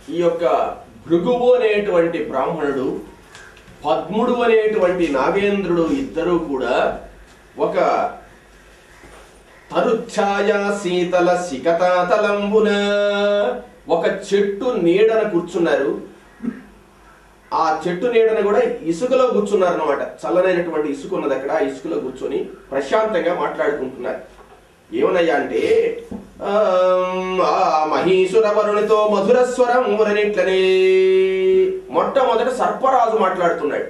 ఈ యొక్క భృగువు అనేటువంటి బ్రాహ్మణుడు పద్ముడు అనేటువంటి నాగేంద్రుడు ఇద్దరూ కూడా ఒక తరుఛాయ శీతల శిఖతాతలంబున ఒక చెట్టు నీడన కూర్చున్నారు ఆ చెట్టు నీడన కూడా ఇసుకలో కూర్చున్నారు అనమాట చల్లనైనటువంటి ఇసుక ఉన్నది అక్కడ ఆ ఇసుకలో కూర్చొని ప్రశాంతంగా మాట్లాడుకుంటున్నారు ఏమనయ్యా అంటే ఆమ్, ఆ మహీసుర వరునితో మధుర స్వరం మురనిట్లనే మొట్టమొదట సర్పరాజు మాట్లాడుతున్నాడు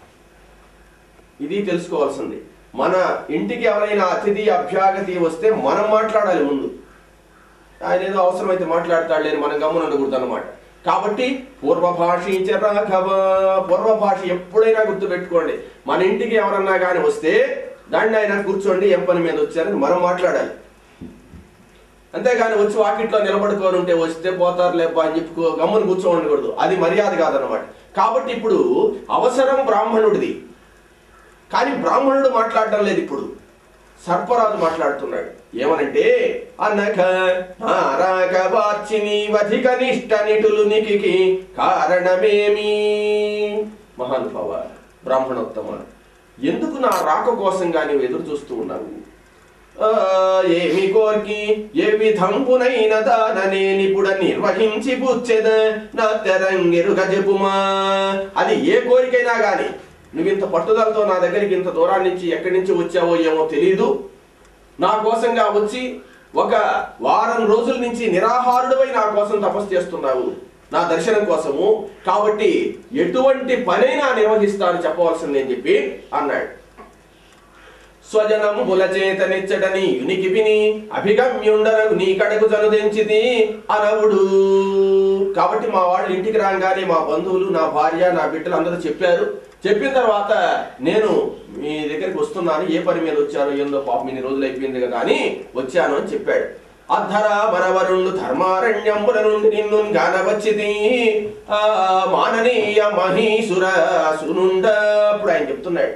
ఇది తెలుసుకోవాల్సింది మన ఇంటికి ఎవరైనా అతిథి అభ్యాగతి వస్తే మనం మాట్లాడాలి ముందు ఆయన ఏదో అవసరమైతే మాట్లాడతాడులేని మనం గమ్మున ఉండకూడదు అనమాట కాబట్టి పూర్వభాషించ రాఘవ పూర్వభాష ఎప్పుడైనా గుర్తుపెట్టుకోండి మన ఇంటికి ఎవరన్నా కానీ వస్తే దాన్ని ఆయన కూర్చోండి ఏం పని మీద వచ్చారని మనం మాట్లాడాలి అంతేగాని వచ్చి వాకిట్లో నిలబడుకొని ఉంటే వస్తే పోతారు లేపా అని చెప్పి గమ్మున కూర్చోండకూడదు అది మర్యాద కాదనమాట కాబట్టి ఇప్పుడు అవసరం బ్రాహ్మణుడిది కానీ బ్రాహ్మణుడు మాట్లాడడం లేదు ఇప్పుడు సర్పరాజు మాట్లాడుతున్నాడు ఏమనంటే అనక నారాక వాచిని వధిక నిష్ట నిటులు నికికి కారణమేమి మహానుభావ బ్రాహ్మణోత్తమ ఎందుకు నా రాక కోసంగా నీవు ఎదురు చూస్తూ ఉన్నావు ఆ, ఏమి కోర్కి ఏ విధంపునైన దాననే నిపుడ నిర్వహించి పుచ్చెద నా తెరంగిరుగ చెప్పుమా అది ఏ కోరికైనా గాని నువ్వింత పట్టుదలతో నా దగ్గరికి ఇంత దూరాన్ని నుంచి ఎక్కడి నుంచి వచ్చావో ఏమో తెలియదు నా కోసంగా వచ్చి ఒక వారం రోజుల నుంచి నిరాహారుడివై నా కోసం తపస్సు చేస్తున్నావు నా దర్శనం కోసము కాబట్టి ఎటువంటి పనైనా నిర్వహిస్తాను చెప్పవలసింది అని చెప్పి అన్నాడు స్వజనము బులచేత నిచ్చటని యునికి విని అభిగమ్యుండనకు నీ కడకు జనుదెంచిది అనవుడు కాబట్టి మా వాళ్ళు ఇంటికి రాగానే మా బంధువులు నా భార్య నా బిడ్డలు అందరూ చెప్పారు చెప్పిన తర్వాత నేను మీ దగ్గరికి వస్తున్నాను ఏ పని మీద వచ్చారో ఏందో పాపం ఇన్ని రోజులు అయిపోయింది కదా అని వచ్చాను అని చెప్పాడు అద్ధర వరవరుండు ధర్మారణ్యంబుల నుండి నిన్ను గానవచ్చిది ఆ మాననీయ మహీసుర సునుండ ఇప్పుడు ఆయన చెప్తున్నాడు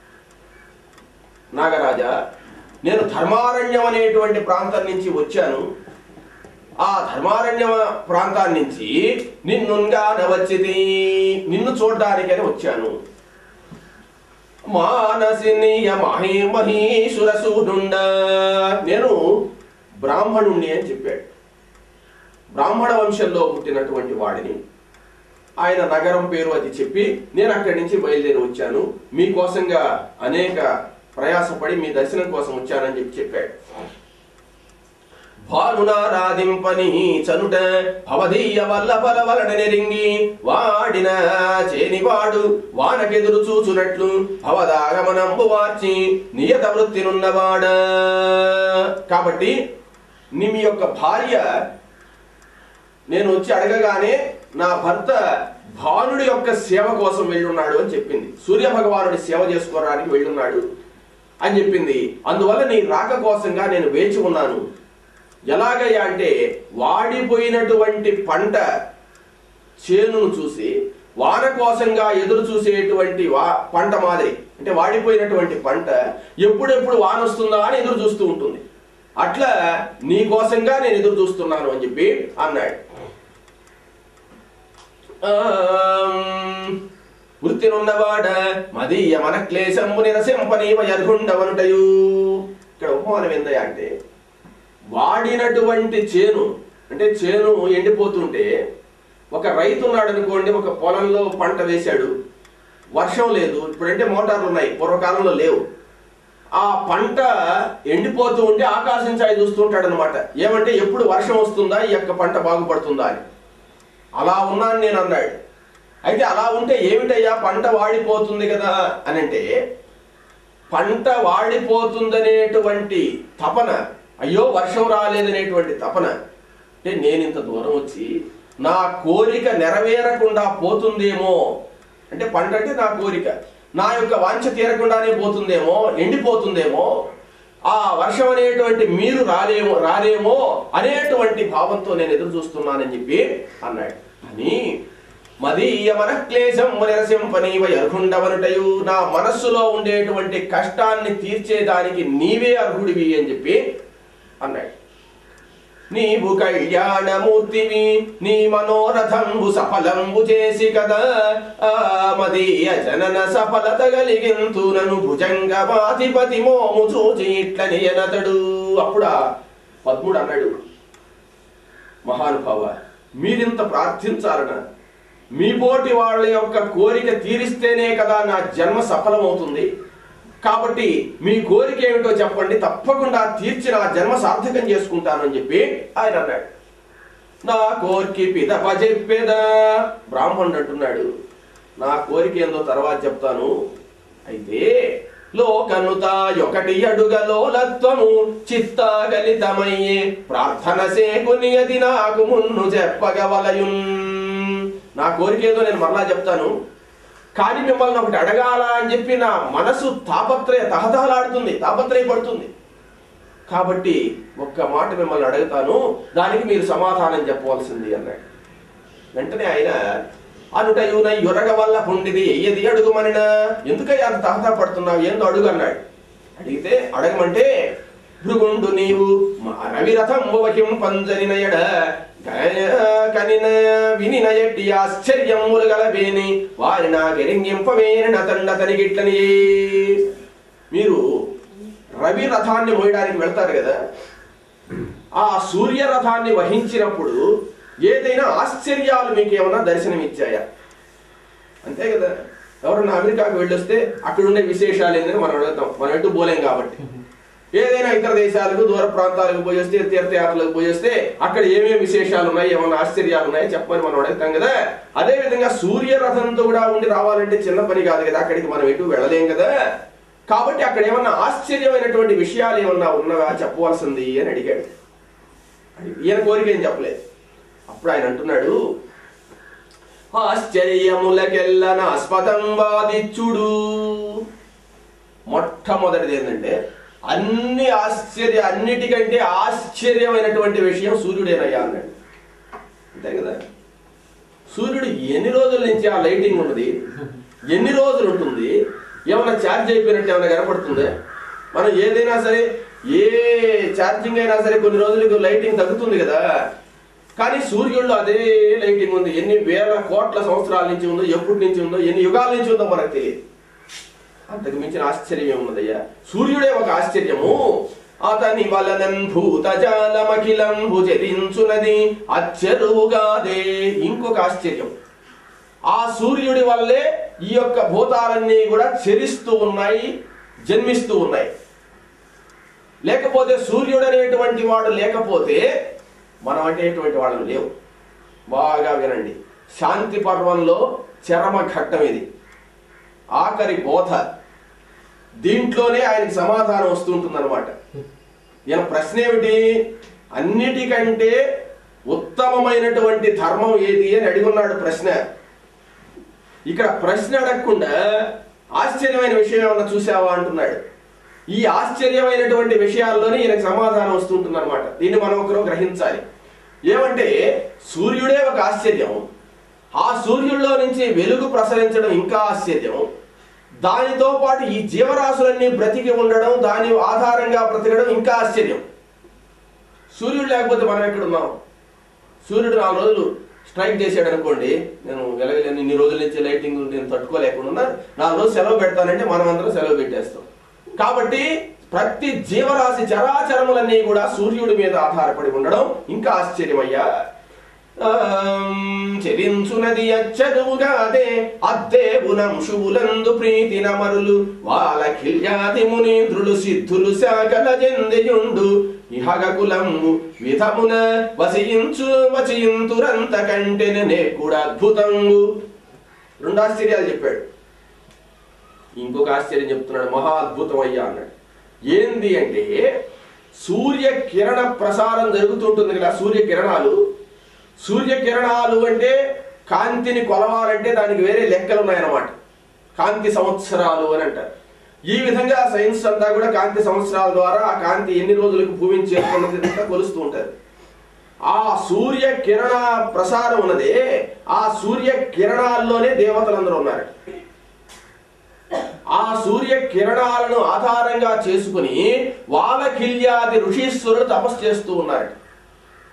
నాగరాజా నేను ధర్మారణ్యం అనేటువంటి ప్రాంతం నుంచి వచ్చాను ఆ ధర్మారణ్య ప్రాంతాన్ని నుంచి నిన్నుగా నవచ్చితి నిన్ను చూడడానికని వచ్చాను మానసినీయ మహీ మహీసుర సూనుండ నేను బ్రాహ్మణుణ్ణి అని చెప్పాడు బ్రాహ్మణ వంశంలో పుట్టినటువంటి వాడిని ఆయన నగరం పేరు అది చెప్పి నేను అక్కడి నుంచి బయలుదేరి వచ్చాను మీకోసంగా అనేక ప్రయాసపడి మీ దర్శనం కోసం వచ్చానని చెప్పి చెప్పాడు భానునారాధింపని చనుట భవదీయ వల్ల వలన నెరింగి వాడిన చేనివాడు వానకెదురు చూచునట్లు భవదాగమనంబు వార్చి నియత వృత్తినున్నవాడ కాబట్టి నీ మీ యొక్క భార్య నేను వచ్చి అడగగానే నా భర్త భానుడి యొక్క సేవ కోసం వెళ్ళున్నాడు అని చెప్పింది సూర్య భగవానుడి సేవ చేసుకోవడానికి వెళ్ళున్నాడు అని చెప్పింది అందువల్ల నీ రాక కోసంగా నేను వేచి ఉన్నాను ఎలాగయ్యా అంటే వాడిపోయినటువంటి పంట చేనును చూసి వాన కోసంగా ఎదురు చూసేటువంటి వా పంట మాదిరి అంటే వాడిపోయినటువంటి పంట ఎప్పుడెప్పుడు వాన వస్తుందా అని ఎదురు చూస్తూ ఉంటుంది అట్లా నీ కోసంగా నేను ఎదురు చూస్తున్నాను అని చెప్పి అన్నాడు ఆమ్, వృత్తినున్నవాడ మదీయ మన క్లేశంబు నిరసింపనీవ యర్హుండవనుటయు ఇక్కడ ఉపమానం ఏందయ్యా అంటే వాడినటువంటి చేను అంటే చేను ఎండిపోతుంటే ఒక రైతు ఉన్నాడు అనుకోండి ఒక పొలంలో పంట వేశాడు వర్షం లేదు ఇప్పుడంటే మోటార్లు ఉన్నాయి పూర్వకాలంలో లేవు ఆ పంట ఎండిపోతూ ఉంటే ఆకాశం చాయి చూస్తుంటాడు అనమాట ఏమంటే ఎప్పుడు వర్షం వస్తుందా ఈ యొక్క పంట బాగుపడుతుందా అని అలా ఉన్నాను నేను అన్నాడు అయితే అలా ఉంటే ఏమిటయ్యా పంట వాడిపోతుంది కదా అని అంటే పంట వాడిపోతుందనేటువంటి తపన అయ్యో వర్షం రాలేదనేటువంటి తపన అంటే నేను ఇంత దూరం వచ్చి నా కోరిక నెరవేరకుండా పోతుందేమో అంటే పంట అంటే నా కోరిక నా యొక్క వాంఛ తీరకుండానే పోతుందేమో ఎండిపోతుందేమో ఆ వర్షం అనేటువంటి మీరు రాలేమో రాలేమో అనేటువంటి భావంతో నేను ఎదురు చూస్తున్నానని చెప్పి అన్నాడు అని మదీయ మనక్లేశం నిరసింపనీవ అర్హుండవనుటయు నా మనస్సులో ఉండేటువంటి కష్టాన్ని తీర్చేదానికి నీవే అర్హుడివి అని చెప్పి అన్నాడు నీవు కళ్యాణమూర్తివి నీ మనోరథంబు సఫలంబు చేసి కదా ఆ మదీయ జనన సఫలత కలిగింతునను భుజంగమాధిపతి మోము చూచి ఇట్లని ఎనతడు అప్పుడా పద్ముడు అన్నాడు మహానుభావ మీరింత ప్రార్థించాలన మీ పోటి వాళ్ళ యొక్క కోరిక తీరిస్తేనే కదా నా జన్మ సఫలమవుతుంది కాబట్టి మీ కోరిక ఏమిటో చెప్పండి తప్పకుండా తీర్చి నా జన్మ సార్థకం చేసుకుంటానని చెప్పి ఆయన అన్నాడు నా కోరిక పిదప చెప్పేదా బ్రాహ్మణుడు అంటున్నాడు నా కోరిక ఏందో తర్వాత చెప్తాను అయితే లోకనుత ఒకటి అడుగలోలత్వము చిత్తాగలితమయ్యే ప్రార్థన సేకుని అది నాకు మున్ను చెప్పగవలయున్ నా కోరిక ఏదో నేను మరలా చెప్తాను కానీ మిమ్మల్ని ఒకటి అడగాల అని చెప్పి నా మనసు తాపత్రయ తహతహలాడుతుంది తాపత్రయపడుతుంది కాబట్టి ఒక్క మాట మిమ్మల్ని అడుగుతాను దానికి మీరు సమాధానం చెప్పవలసింది అన్నాడు వెంటనే ఆయన అనుటయున యొరగ వల్ల పుండిది ఎయ్యది అడుగుమనిన ఎందుకయ్యా అంత తహతా పడుతున్నావు ఏందో అడుగు అన్నాడు అడిగితే అడగమంటే భృగుండు నీవు మా రవిరథం వకిం పంజరినయడ కనిన వినిన ఎట్టి ఆశ్చర్యములు గలవేని వారి నా గెరింగింపవేని తండతనిగిట్లని మీరు రవి రథాన్ని మోయడానికి వెళ్తారు కదా ఆ సూర్య రథాన్ని వహించినప్పుడు ఏదైనా ఆశ్చర్యాలు మీకు ఏమైనా దర్శనం ఇచ్చాయా అంతే కదా ఎవరన్నా అమెరికాకు వెళ్ళొస్తే అక్కడ ఉండే విశేషాలు ఏంటని మనం అడుగుతాం మనం ఎటు పోలేం కాబట్టి ఏదైనా ఇతర దేశాలకు దూర ప్రాంతాలకు పోయి వస్తే తీర్థయాత్రలకు పోయి వస్తే అక్కడ ఏమేమి విశేషాలు ఉన్నాయి ఏమైనా ఆశ్చర్యాలు ఉన్నాయి చెప్పమని మనం అడుగుతాం కదా అదే విధంగా సూర్య రథంతో కూడా ఉండి రావాలంటే చిన్న పని కాదు కదా అక్కడికి మనం ఎటు వెళ్ళలేం కదా కాబట్టి అక్కడ ఏమన్నా ఆశ్చర్యమైనటువంటి విషయాలు ఏమన్నా ఉన్నవా చెప్పవలసింది అని అడిగాడు ఈయన కోరిక ఏం చెప్పలేదు అప్పుడు ఆయన అంటున్నాడు ఆశ్చర్యములకెల్ల నాస్పదం వాదిచ్చుడు మొట్టమొదటిది ఏంటంటే అన్ని ఆశ్చర్య అన్నిటికంటే ఆశ్చర్యమైనటువంటి విషయం సూర్యుడేనయ్యా అన్నాడు అంతే కదా సూర్యుడు ఎన్ని రోజుల నుంచి ఆ లైటింగ్ ఉన్నది ఎన్ని రోజులు ఉంటుంది ఏమైనా ఛార్జ్ అయిపోయినట్టు ఏమైనా కనపడుతుందా మనం ఏదైనా సరే ఏ ఛార్జింగ్ అయినా సరే కొన్ని రోజులకు లైటింగ్ తగ్గుతుంది కదా కానీ సూర్యుల్లో అదే లైటింగ్ ఉంది ఎన్ని వేల కోట్ల సంవత్సరాల నుంచి ఉందో ఎప్పటి నుంచి ఉందో ఎన్ని యుగాల నుంచి ఉందో మనకు తెలియదు అంతకు మించిన ఆశ్చర్యం ఏమున్నదయ్యా సూర్యుడే ఒక ఆశ్చర్యము అతని వలనన్ భూతజాలమఖిలం భుజరించునది అచ్చరువుగాదే ఇంకొక ఆశ్చర్యం ఆ సూర్యుడి వల్లే ఈ యొక్క భూతాలన్నీ కూడా చెరిస్తూ ఉన్నాయి జన్మిస్తూ ఉన్నాయి లేకపోతే సూర్యుడు అనేటువంటి వాడు లేకపోతే మనం అనేటువంటి వాళ్ళం లేవు బాగా వినండి శాంతి పర్వంలో చరమ ఘట్టం ఇది ఆఖరి బోధ దీంట్లోనే ఆయనకి సమాధానం వస్తుంటుందన్నమాట ఈయన ప్రశ్న ఏమిటి అన్నిటికంటే ఉత్తమమైనటువంటి ధర్మం ఏది అని అడిగున్నాడు ప్రశ్న ఇక్కడ ప్రశ్న అడగకుండా ఆశ్చర్యమైన విషయం ఏమన్నా చూసావా అంటున్నాడు ఈ ఆశ్చర్యమైనటువంటి విషయాల్లోనే ఈయనకు సమాధానం వస్తుంటుంది అనమాట దీన్ని మనం ఒకరు గ్రహించాలి ఏమంటే సూర్యుడే ఒక ఆశ్చర్యం ఆ సూర్యుల్లో నుంచి వెలుగు ప్రసరించడం ఇంకా ఆశ్చర్యం దానితో పాటు ఈ జీవరాశులన్నీ బ్రతికి ఉండడం దాని ఆధారంగా బ్రతకడం ఇంకా ఆశ్చర్యం సూర్యుడు లేకపోతే మనం ఎక్కడున్నాం సూర్యుడు నాలుగు రోజులు స్ట్రైక్ చేసాడు అనుకోండి నేను వెలగలేను ఇన్ని రోజుల నుంచి లైటింగ్ నేను తట్టుకోలేకుండా ఉన్నా నాలుగు రోజులు సెలవు పెడతానంటే మనం అందరం సెలవు పెట్టేస్తాం కాబట్టి ప్రతి జీవరాశి చరాచరములన్నీ కూడా సూర్యుడి మీద ఆధారపడి ఉండడం ఇంకా ఆశ్చర్యమయ్యా చెరించునది అచ్చదువుగా అదే అద్దేవునం శువులందు ప్రీతి నమరులు వాళ్ళ కిల్యాది మునీంద్రులు సిద్ధులు శాఖల జందియుండు ఇహగ కులము విధమున వసించు వచింతురంత కంటెనే కూడా అద్భుతంగు రెండు ఆశ్చర్యాలు చెప్పాడు ఇంకొక ఆశ్చర్యం చెప్తున్నాడు మహా అద్భుతం అయ్యా అన్నాడు ఏంది అంటే సూర్య కిరణ ప్రసారం జరుగుతుంటుంది కదా సూర్య కిరణాలు సూర్య కిరణాలు అంటే కాంతిని కొలవాలంటే దానికి వేరే లెక్కలు ఉన్నాయన్నమాట కాంతి సంవత్సరాలు అని అంటారు ఈ విధంగా సైన్స్ అంతా కూడా కాంతి సంవత్సరాల ద్వారా ఆ కాంతి ఎన్ని రోజులకు భూమిని చేరుకున్నది అంతా కొలుస్తూ ఉంటారు ఆ సూర్య కిరణ ప్రసారం ఉన్నదే ఆ సూర్య కిరణాల్లోనే దేవతలందరూ ఉన్నారు ఆ సూర్య కిరణాలను ఆధారంగా చేసుకుని వాలకిల్యాది ఋషీశ్వరుడు తపస్సు చేస్తూ ఉన్నారు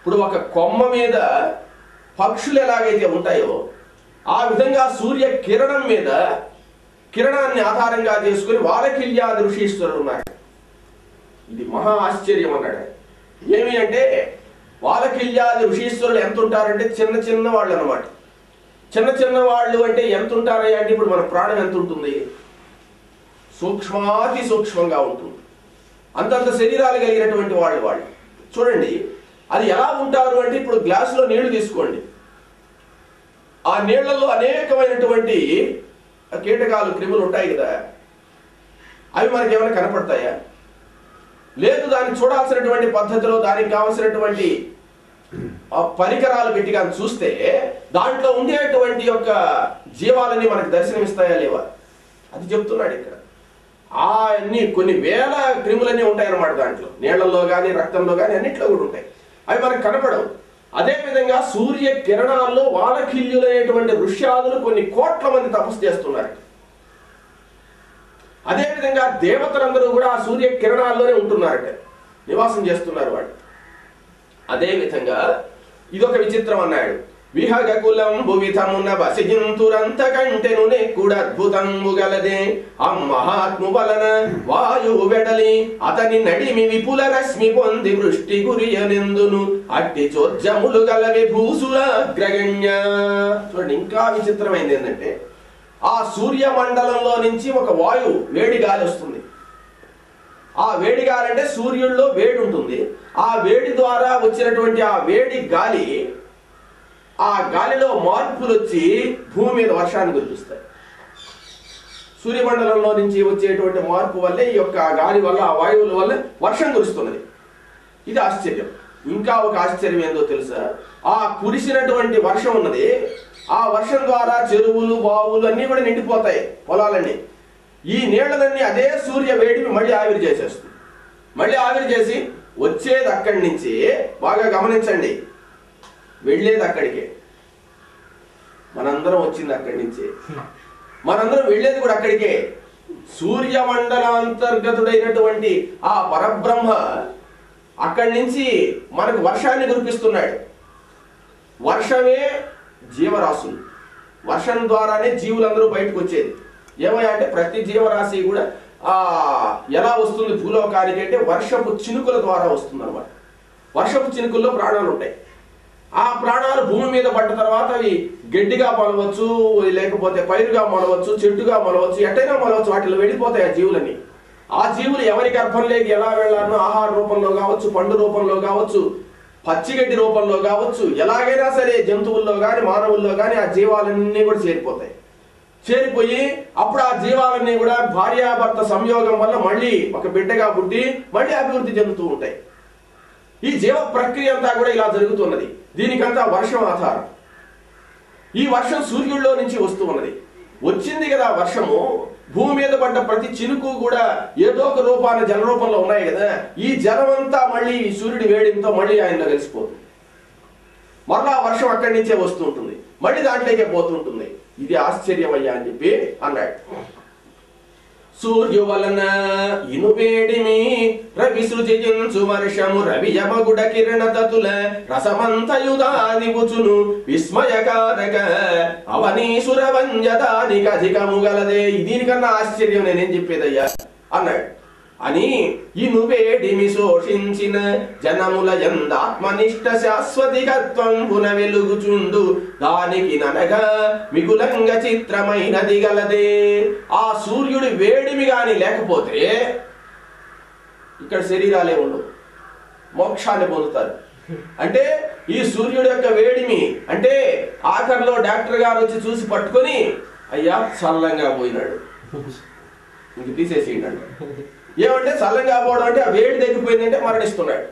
ఇప్పుడు ఒక కొమ్మ మీద పక్షులు ఎలాగైతే ఉంటాయో ఆ విధంగా సూర్య కిరణం మీద కిరణాన్ని ఆధారంగా చేసుకుని వాలకిల్యాది ఋషీశ్వరుడు ఉన్నారు ఇది మహా ఆశ్చర్యం అన్నాడు ఏమి అంటే వాలకిల్యాది ఋషీశ్వరులు ఎంత ఉంటారంటే చిన్న చిన్న వాళ్ళు అనమాట చిన్న చిన్న వాళ్ళు అంటే ఎంత ఉంటారయ్యా అంటే ఇప్పుడు మన ప్రాణం ఎంత ఉంటుంది సూక్ష్మాతి సూక్ష్మంగా ఉంటుంది అంతంత శరీరాలు కలిగినటువంటి వాళ్ళు వాళ్ళు చూడండి అది ఎలా ఉంటారు అంటే ఇప్పుడు గ్లాసులో నీళ్లు తీసుకోండి ఆ నీళ్లలో అనేకమైనటువంటి కీటకాలు క్రిములు ఉంటాయి కదా అవి మనకి ఏమైనా కనపడతాయా లేదు దాన్ని చూడాల్సినటువంటి పద్ధతిలో దానికి కావలసినటువంటి ఆ పరికరాలు పెట్టి కానీ చూస్తే దాంట్లో ఉండేటువంటి యొక్క జీవాలని మనకు దర్శనమిస్తాయా లేవా అది చెప్తున్నాడు ఇక్కడ ఆ అన్ని కొన్ని వేల క్రిములన్నీ ఉంటాయన్నమాట దాంట్లో నీళ్లలో కానీ రక్తంలో కానీ అన్నిట్లో కూడా ఉంటాయి అవి మనకు కనపడవు అదే విధంగా సూర్య కిరణాల్లో వాలకిల్యులైనటువంటి ఋష్యాదులు కొన్ని కోట్ల మంది తపస్సు చేస్తున్నారు అదే విధంగా దేవతలందరూ కూడా ఆ సూర్య కిరణాల్లోనే ఉంటున్నారట నివాసం చేస్తున్నారు వాళ్ళు అదే విధంగా ఇదొక విచిత్రం అన్నాడు విహగ కులం భువిధమున బసిజింతురంత కంటెను కూడా అద్భుతము గలదే ఆ మహాత్ము వలన వాయువు వెడలి అతని నడిమి విపుల రశ్మి పొంది వృష్టి గురియనెందును అట్టి చోద్యములు గలవి భూసుల అగ్రగణ్య చూడండి ఇంకా విచిత్రమైంది ఏంటంటే ఆ సూర్య మండలంలో నుంచి ఒక వాయువు వేడి గాలి వస్తుంది ఆ వేడి గాలి అంటే సూర్యుల్లో వేడి ఉంటుంది ఆ వేడి ద్వారా వచ్చినటువంటి ఆ వేడి గాలి ఆ గాలిలో మార్పులు వచ్చి భూమి మీద వర్షాన్ని కురిపిస్తాయి సూర్యమండలంలో నుంచి వచ్చేటువంటి మార్పు వల్లే ఈ యొక్క గాలి వల్ల ఆ వాయువుల వల్ల వర్షం కురుస్తున్నది ఇది ఆశ్చర్యం ఇంకా ఒక ఆశ్చర్యం ఏందో తెలుసా ఆ కురిసినటువంటి వర్షం ఉన్నది ఆ వర్షం ద్వారా చెరువులు బావులు అన్నీ కూడా నిండిపోతాయి పొలాలన్నీ ఈ నీళ్లలన్నీ అదే సూర్య వేడిని మళ్ళీ ఆవిరి చేసేస్తుంది మళ్ళీ ఆవిరి చేసి వచ్చేది అక్కడి నుంచి బాగా గమనించండి వెళ్ళేది అక్కడికే మనందరం వచ్చింది అక్కడి నుంచి మనందరం వెళ్ళేది కూడా అక్కడికే సూర్యమండల అంతర్గతుడైనటువంటి ఆ పరబ్రహ్మ అక్కడి నుంచి మనకు వర్షాన్ని కురిపిస్తున్నాడు వర్షమే జీవరాశులు వర్షం ద్వారానే జీవులందరూ బయటకు వచ్చేది ఏమయ్యా అంటే ప్రతి జీవరాశి కూడా ఆ ఎలా వస్తుంది భూలోకానికి అంటే వర్షపు చినుకుల ద్వారా వస్తుంది అనమాట వర్షపు చినుకుల్లో ప్రాణాలు ఉంటాయి ఆ ప్రాణాలు భూమి మీద పడ్డ తర్వాత అవి గడ్డిగా మొలవచ్చు లేకపోతే పైరుగా మొలవచ్చు చెట్టుగా మొలవచ్చు ఎట్టైనా మొలవచ్చు వాటిలో వెళ్ళిపోతాయి ఆ జీవులన్నీ ఆ జీవులు ఎవరి గర్భంలోకి ఎలా వెళ్ళాలనో ఆహార రూపంలో కావచ్చు పండు రూపంలో కావచ్చు పచ్చిగడ్డి రూపంలో కావచ్చు ఎలాగైనా సరే జంతువుల్లో కానీ మానవుల్లో కానీ ఆ జీవాలన్నీ కూడా చేరిపోతాయి చేరిపోయి అప్పుడు ఆ జీవాలన్నీ కూడా భార్యాభర్త సంయోగం వల్ల మళ్ళీ ఒక బిడ్డగా పుట్టి మళ్ళీ అభివృద్ధి చెందుతూ ఉంటాయి ఈ జీవ ప్రక్రియ అంతా కూడా ఇలా జరుగుతున్నది దీనికంతా వర్షం ఆధారం ఈ వర్షం సూర్యుల్లో నుంచి వస్తూ ఉన్నది వచ్చింది కదా వర్షము భూమి మీద పడ్డ ప్రతి చినుకు కూడా ఏదో ఒక రూపాన జల రూపంలో ఉన్నాయి కదా ఈ జలం అంతా మళ్ళీ ఈ సూర్యుడి వేడితో మళ్ళీ ఆయనలో కలిసిపోతుంది మరలా వర్షం అక్కడి నుంచే వస్తూ ఉంటుంది మళ్ళీ దాంట్లోకే పోతుంటుంది ఇది ఆశ్చర్యమయ్యా అని చెప్పి అన్నాడు సూర్యు వలన ఇనువేడిమి రవి సృజించు వర్షము రవి యమగుడ కిరణ తతుల రసమంతయుదాదివుచును విస్మయకారక అవనీసుర వంజదానికి అధికము గలదే దీనికన్నా ఆశ్చర్యం నేనేం చెప్పేదయ్యా అన్నాడు అని ఇనువేడిమి శోషించిన జనముల ఎందాత్మనిష్ట శాశ్వతికత్వం పున వెలుగుచుండు దానికి ననగా మిగులంగా చిత్రమైనది గలదే ఆ సూర్యుడి వేడిమి గాని లేకపోతే ఇక్కడ శరీరాలే ఉండవు మోక్షాన్ని పొందుతారు అంటే ఈ సూర్యుడి యొక్క వేడిమి అంటే ఆఖరిలో డాక్టర్ గారు వచ్చి చూసి పట్టుకొని అయ్యా చల్లంగా పోయినాడు ఇంక తీసేసిండు ఏమంటే చల్లంగా పోవడం అంటే ఆ వేడి తగ్గిపోయిందంటే మరణిస్తున్నాడు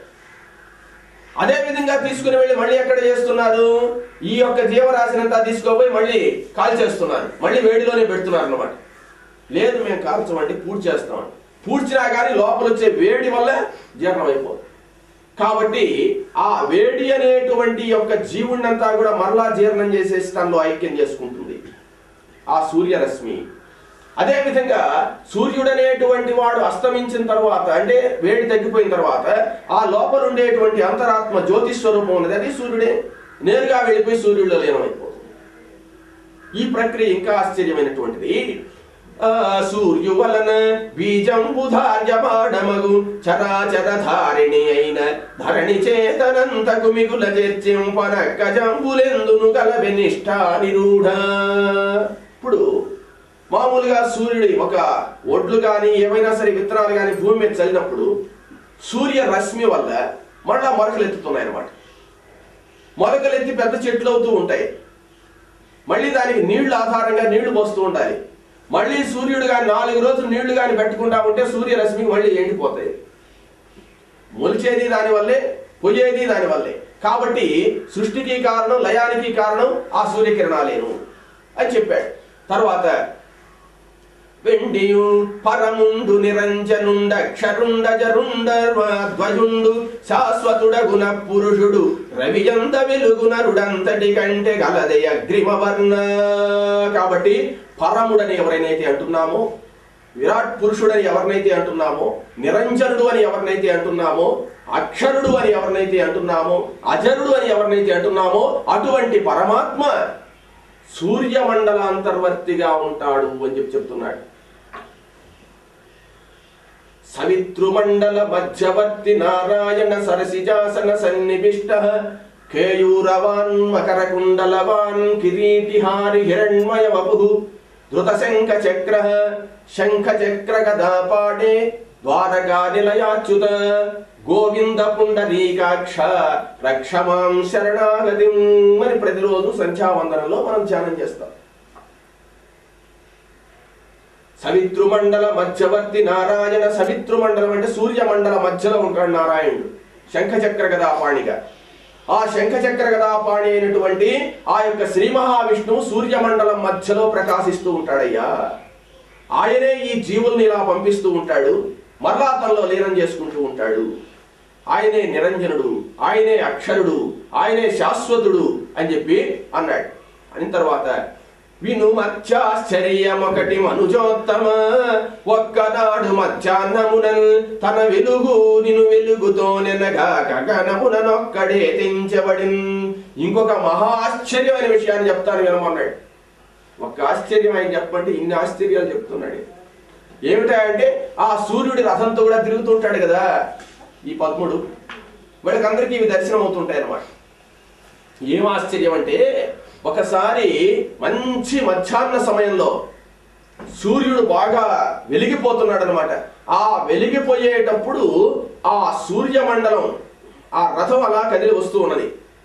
అదే విధంగా తీసుకుని వెళ్ళి మళ్ళీ ఎక్కడ చేస్తున్నారు ఈ యొక్క జీవరాశినంతా తీసుకోపోయి మళ్ళీ కాల్ చేస్తున్నారు మళ్ళీ వేడిలోనే పెడుతున్నారు అన్నమాట లేదు మేము కాల్చమండి పూర్తి చేస్తామండి పూడ్చినా కానీ లోపల వచ్చే వేడి వల్ల జీర్ణం అయిపోతుంది కాబట్టి ఆ వేడి అనేటువంటి యొక్క జీవుణ్ణంతా కూడా మరలా జీర్ణం చేసేసి తనలో ఐక్యం చేసుకుంటుంది ఆ సూర్యరశ్మి అదే విధంగా సూర్యుడు అనేటువంటి వాడు అస్తమించిన తర్వాత అంటే వేడి తగ్గిపోయిన తర్వాత ఆ లోపల ఉండేటువంటి అంతరాత్మ జ్యోతి స్వరూపం ఉన్నది అది సూర్యుడే నేరుగా వెళ్ళిపోయి సూర్యుడిలో లీనమైపోతుంది ఈ ప్రక్రియ ఇంకా ఆశ్చర్యమైనటువంటిది ఆ సూర్యు వలన బీజంబుధార్యమాడమగు చరాచర ధారిణి అయిన ధరణి చేతనంతకు మిగుల చర్చింపనక్క జంబులెందును గలవె నిష్ఠా నిరూఢ ఇప్పుడు మామూలుగా సూర్యుడి ఒక ఒడ్లు కానీ ఏవైనా సరే విత్తనాలు కానీ భూమి మీద చల్లినప్పుడు సూర్య రశ్మి వల్ల మళ్ళా మొలకలు ఎత్తుతున్నాయి అన్నమాట మొలకలు ఎత్తి పెద్ద చెట్లు అవుతూ ఉంటాయి మళ్ళీ దానికి నీళ్లు ఆధారంగా నీళ్లు పోస్తూ ఉండాలి మళ్ళీ సూర్యుడు కానీ నాలుగు రోజులు నీళ్లు కానీ పెట్టుకుంటా ఉంటే సూర్యరశ్మికి మళ్ళీ ఎండిపోతాయి మొలిచేది దానివల్లే పొయ్యేది దానివల్లే కాబట్టి సృష్టికి కారణం లయానికి కారణం ఆ సూర్యకిరణాలేను అని చెప్పాడు తర్వాత వెండియు పరముండు నిరంజనుండ క్షరుండ జరుండ ధ్వజుండు శాశ్వతుడగున పురుషుడు రవియంత వెలుగునరుడంతటి కంటే గలదే అగ్రిమవర్ణ కాబట్టి పరముడని ఎవరైనైతే అంటున్నామో విరాట్ పురుషుడని ఎవరినైతే అంటున్నామో నిరంజనుడు అని ఎవరినైతే అంటున్నామో అక్షరుడు అని ఎవరినైతే అంటున్నామో అజరుడు అని ఎవరినైతే అంటున్నామో అటువంటి పరమాత్మ సూర్యమండలాంతర్వర్తిగా ఉంటాడు అని చెప్పి చెప్తున్నాడు సవితృమండల మధ్యవర్తి నారాయణ సరసిజాసన సన్నివిష్ట కేయూరవాన్ మకర కుండలవాన్ కిరీటిహారి హిరణ్మయ వపు ధృత శంఖ చక్ర శంఖ చక్ర గదా పాడే ద్వారకా నిలయాచ్యుత గోవింద పుండరీకాక్ష రక్షమాం శరణాగతిం అని ప్రతిరోజు సంధ్యావందనంలో మనం ధ్యానం చేస్తాం సవితృమండల మధ్యవర్తి నారాయణ సవితృమండలం అంటే సూర్యమండల మధ్యలో ఉంటాడు నారాయణుడు శంఖచక్ర గదాపాణిగా ఆ శంఖచక్ర గదాపాణి అయినటువంటి ఆ యొక్క శ్రీ మహావిష్ణువు సూర్యమండలం మధ్యలో ప్రకాశిస్తూ ఉంటాడయ్యా ఆయనే ఈ జీవుల్ని ఇలా పంపిస్తూ ఉంటాడు మరలా తనలో లీనం చేసుకుంటూ ఉంటాడు ఆయనే నిరంజనుడు ఆయనే అక్షరుడు ఆయనే శాశ్వతుడు అని చెప్పి అన్నాడు అని తర్వాత విను మధ్యాశ్చర్యమొకటి మనుజోత్తమ ఒక్కనాడు మధ్యాహ్నమునన్ తన వెలుగు నిను వెలుగుతో నెనగా గగనముననొక్కడే తెంచబడిన్ ఇంకొక మహా ఆశ్చర్యమైన విషయాన్ని చెప్తాను వినమన్నాడు ఒక ఆశ్చర్యం ఆయన చెప్పండి ఇన్ని ఆశ్చర్యాలు చెప్తున్నాడు ఏమిటా అంటే ఆ సూర్యుడి రథంతో కూడా తిరుగుతుంటాడు కదా ఈ పద్ముడు వీళ్ళకందరికీ ఇవి దర్శనం అవుతుంటాయి అన్నమాట ఏం ఆశ్చర్యం అంటే ఒకసారి మంచి మధ్యాహ్న సమయంలో సూర్యుడు బాగా వెలిగిపోతున్నాడు అనమాట ఆ వెలిగిపోయేటప్పుడు ఆ సూర్యమండలం ఆ రథం అలా కదిలి వస్తూ ఉన్నది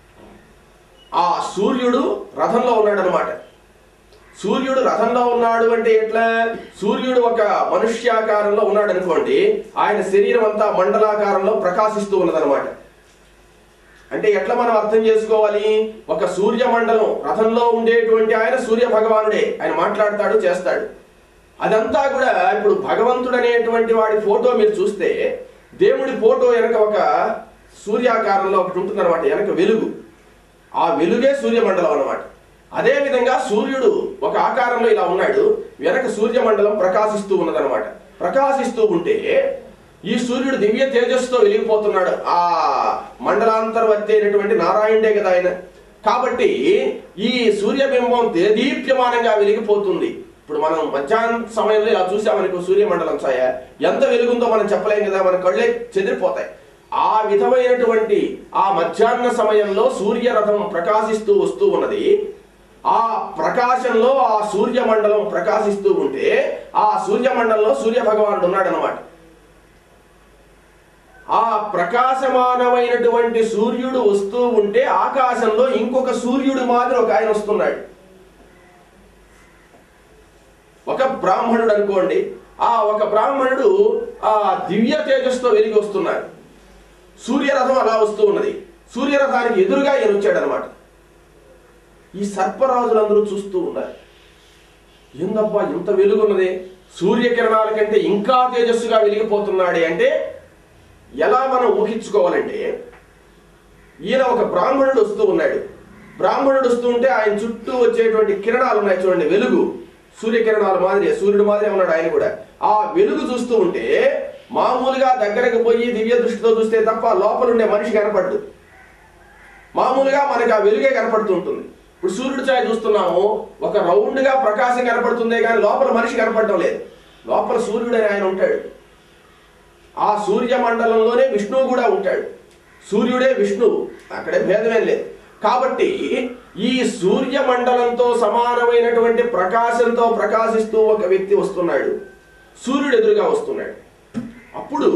ఆ సూర్యుడు రథంలో ఉన్నాడు అనమాట సూర్యుడు రథంలో ఉన్నాడు అంటే ఎట్లా సూర్యుడు ఒక మనుష్యాకారంలో ఉన్నాడు అనుకోండి ఆయన శరీరం అంతా మండలాకారంలో ప్రకాశిస్తూ ఉన్నదన్నమాట అంటే ఎట్లా మనం అర్థం చేసుకోవాలి ఒక సూర్య మండలం రథంలో ఉండేటువంటి ఆయన సూర్య భగవానుడే ఆయన మాట్లాడతాడు చేస్తాడు అదంతా కూడా ఇప్పుడు భగవంతుడు అనేటువంటి వాడి ఫోటో మీరు చూస్తే దేవుడి ఫోటో వెనక ఒక సూర్యాకారంలో ఒకటి ఉంటుందన్నమాట వెనక వెలుగు ఆ వెలుగే సూర్యమండలం అన్నమాట అదే విధంగా సూర్యుడు ఒక ఆకారంలో ఇలా ఉన్నాడు వెనక సూర్యమండలం ప్రకాశిస్తూ ఉన్నదన్నమాట ప్రకాశిస్తూ ఉంటే ఈ సూర్యుడు దివ్య తేజస్సుతో వెలిగిపోతున్నాడు ఆ మండలాంతర్వర్తి అయినటువంటి నారాయణుడే కదా ఆయన కాబట్టి ఈ సూర్యబింబం దేదీప్యమానంగా వెలిగిపోతుంది ఇప్పుడు మనం మధ్యాహ్నం సమయంలో ఇలా చూసామనుకో సూర్యమండలం ఛాయ ఎంత వెలుగుందో మనం చెప్పలేం కదా మన కళ్ళే చెదిరిపోతాయి ఆ విధమైనటువంటి ఆ మధ్యాహ్న సమయంలో సూర్యరథం ప్రకాశిస్తూ వస్తూ ఉన్నది ఆ ప్రకాశంలో ఆ సూర్యమండలం ప్రకాశిస్తూ ఉంటే ఆ సూర్యమండలంలో సూర్య భగవానుడు ఉన్నాడు అనమాట ఆ ప్రకాశమానమైనటువంటి సూర్యుడు వస్తూ ఉంటే ఆకాశంలో ఇంకొక సూర్యుడు మాదిరి ఒక ఆయన వస్తున్నాడు ఒక బ్రాహ్మణుడు అనుకోండి ఆ ఒక బ్రాహ్మణుడు ఆ దివ్య తేజస్తో వెలిగి వస్తున్నాడు సూర్యరథం అలా వస్తూ ఉన్నది సూర్యరథానికి ఎదురుగా ఈయన వచ్చాడు అనమాట ఈ సర్పరాజులందరూ చూస్తూ ఉన్నారు ఏందబ్బా ఇంత వెలుగున్నది సూర్యకిరణాల కంటే ఇంకా తేజస్సుగా వెలిగిపోతున్నాడే అంటే ఎలా మనం ఊహించుకోవాలంటే ఈయన ఒక బ్రాహ్మణుడు వస్తూ ఉన్నాడు బ్రాహ్మణుడు వస్తూ ఉంటే ఆయన చుట్టూ వచ్చేటువంటి కిరణాలు ఉన్నాయి చూడండి వెలుగు సూర్యకిరణాల మాదిరి సూర్యుడు మాదిరి ఉన్నాడు ఆయన కూడా ఆ వెలుగు చూస్తూ ఉంటే మామూలుగా దగ్గరకు పోయి దివ్య దృష్టితో చూస్తే తప్ప లోపల ఉండే మనిషి కనపడ్డు మామూలుగా మనకి ఆ వెలుగే కనపడుతూ ఉంటుంది ఇప్పుడు సూర్యుడు ఛాయ చూస్తున్నాము ఒక రౌండ్ గా ప్రకాశం కనపడుతుందే కానీ లోపల మనిషి కనపడటం లేదు లోపల సూర్యుడు అని ఆయన ఉంటాడు ఆ సూర్య మండలంలోనే విష్ణువు కూడా ఉంటాడు సూర్యుడే విష్ణువు అక్కడే భేదమేం లేదు కాబట్టి ఈ సూర్య మండలంతో సమానమైనటువంటి ప్రకాశంతో ప్రకాశిస్తూ ఒక వ్యక్తి వస్తున్నాడు సూర్యుడు ఎదురుగా వస్తున్నాడు అప్పుడు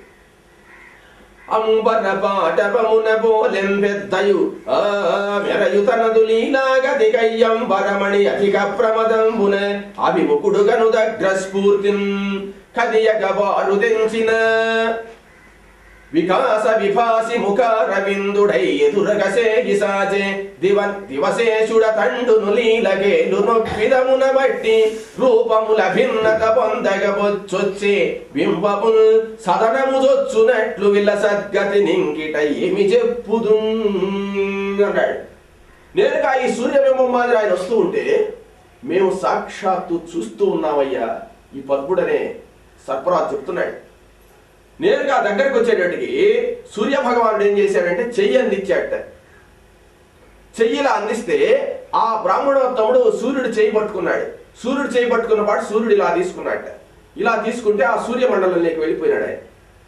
అంబర పాటపమున పోలెం పెద్దయు ఆ మెరయుతనదు లీలాగతి కయ్యంబరమణి అధిక ప్రమదంబున అభిముఖుడుగను దగ్ర స్ఫూర్తిన్ కదియగ వారు తెంచిన వికాస విభాసి ముఖ రవిందుడై ఎదురగసేగి సాజే దివ దివశేషుడ తండును లీలగేలు నొప్పిదమున బట్టి రూపముల భిన్నత పొందగ బొచ్చొచ్చే బింబముల్ సదనము జొచ్చునట్లు విల సద్గతి నింకిట ఏమి చెప్పుదు అన్నాడు నేరుగా ఈ సూర్యబింబం మాదిరి ఆయన వస్తూ ఉంటే మేము సాక్షాత్తు చూస్తూ ఉన్నామయ్యా ఈ పద్ముడనే సర్పరాజు చెప్తున్నాడు నేరుగా దగ్గరకు వచ్చేటట్టుకి సూర్య భగవానుడు ఏం చేశాడంటే చెయ్యి అందించాడట చెయ్యిలా అందిస్తే ఆ బ్రాహ్మణోత్తముడు సూర్యుడు చేయి పట్టుకున్నాడు సూర్యుడు చేయి పట్టుకున్న పాటు సూర్యుడు ఇలా తీసుకున్నాడట ఇలా తీసుకుంటే ఆ సూర్యమండలంలోకి వెళ్ళిపోయినాడు ఆయన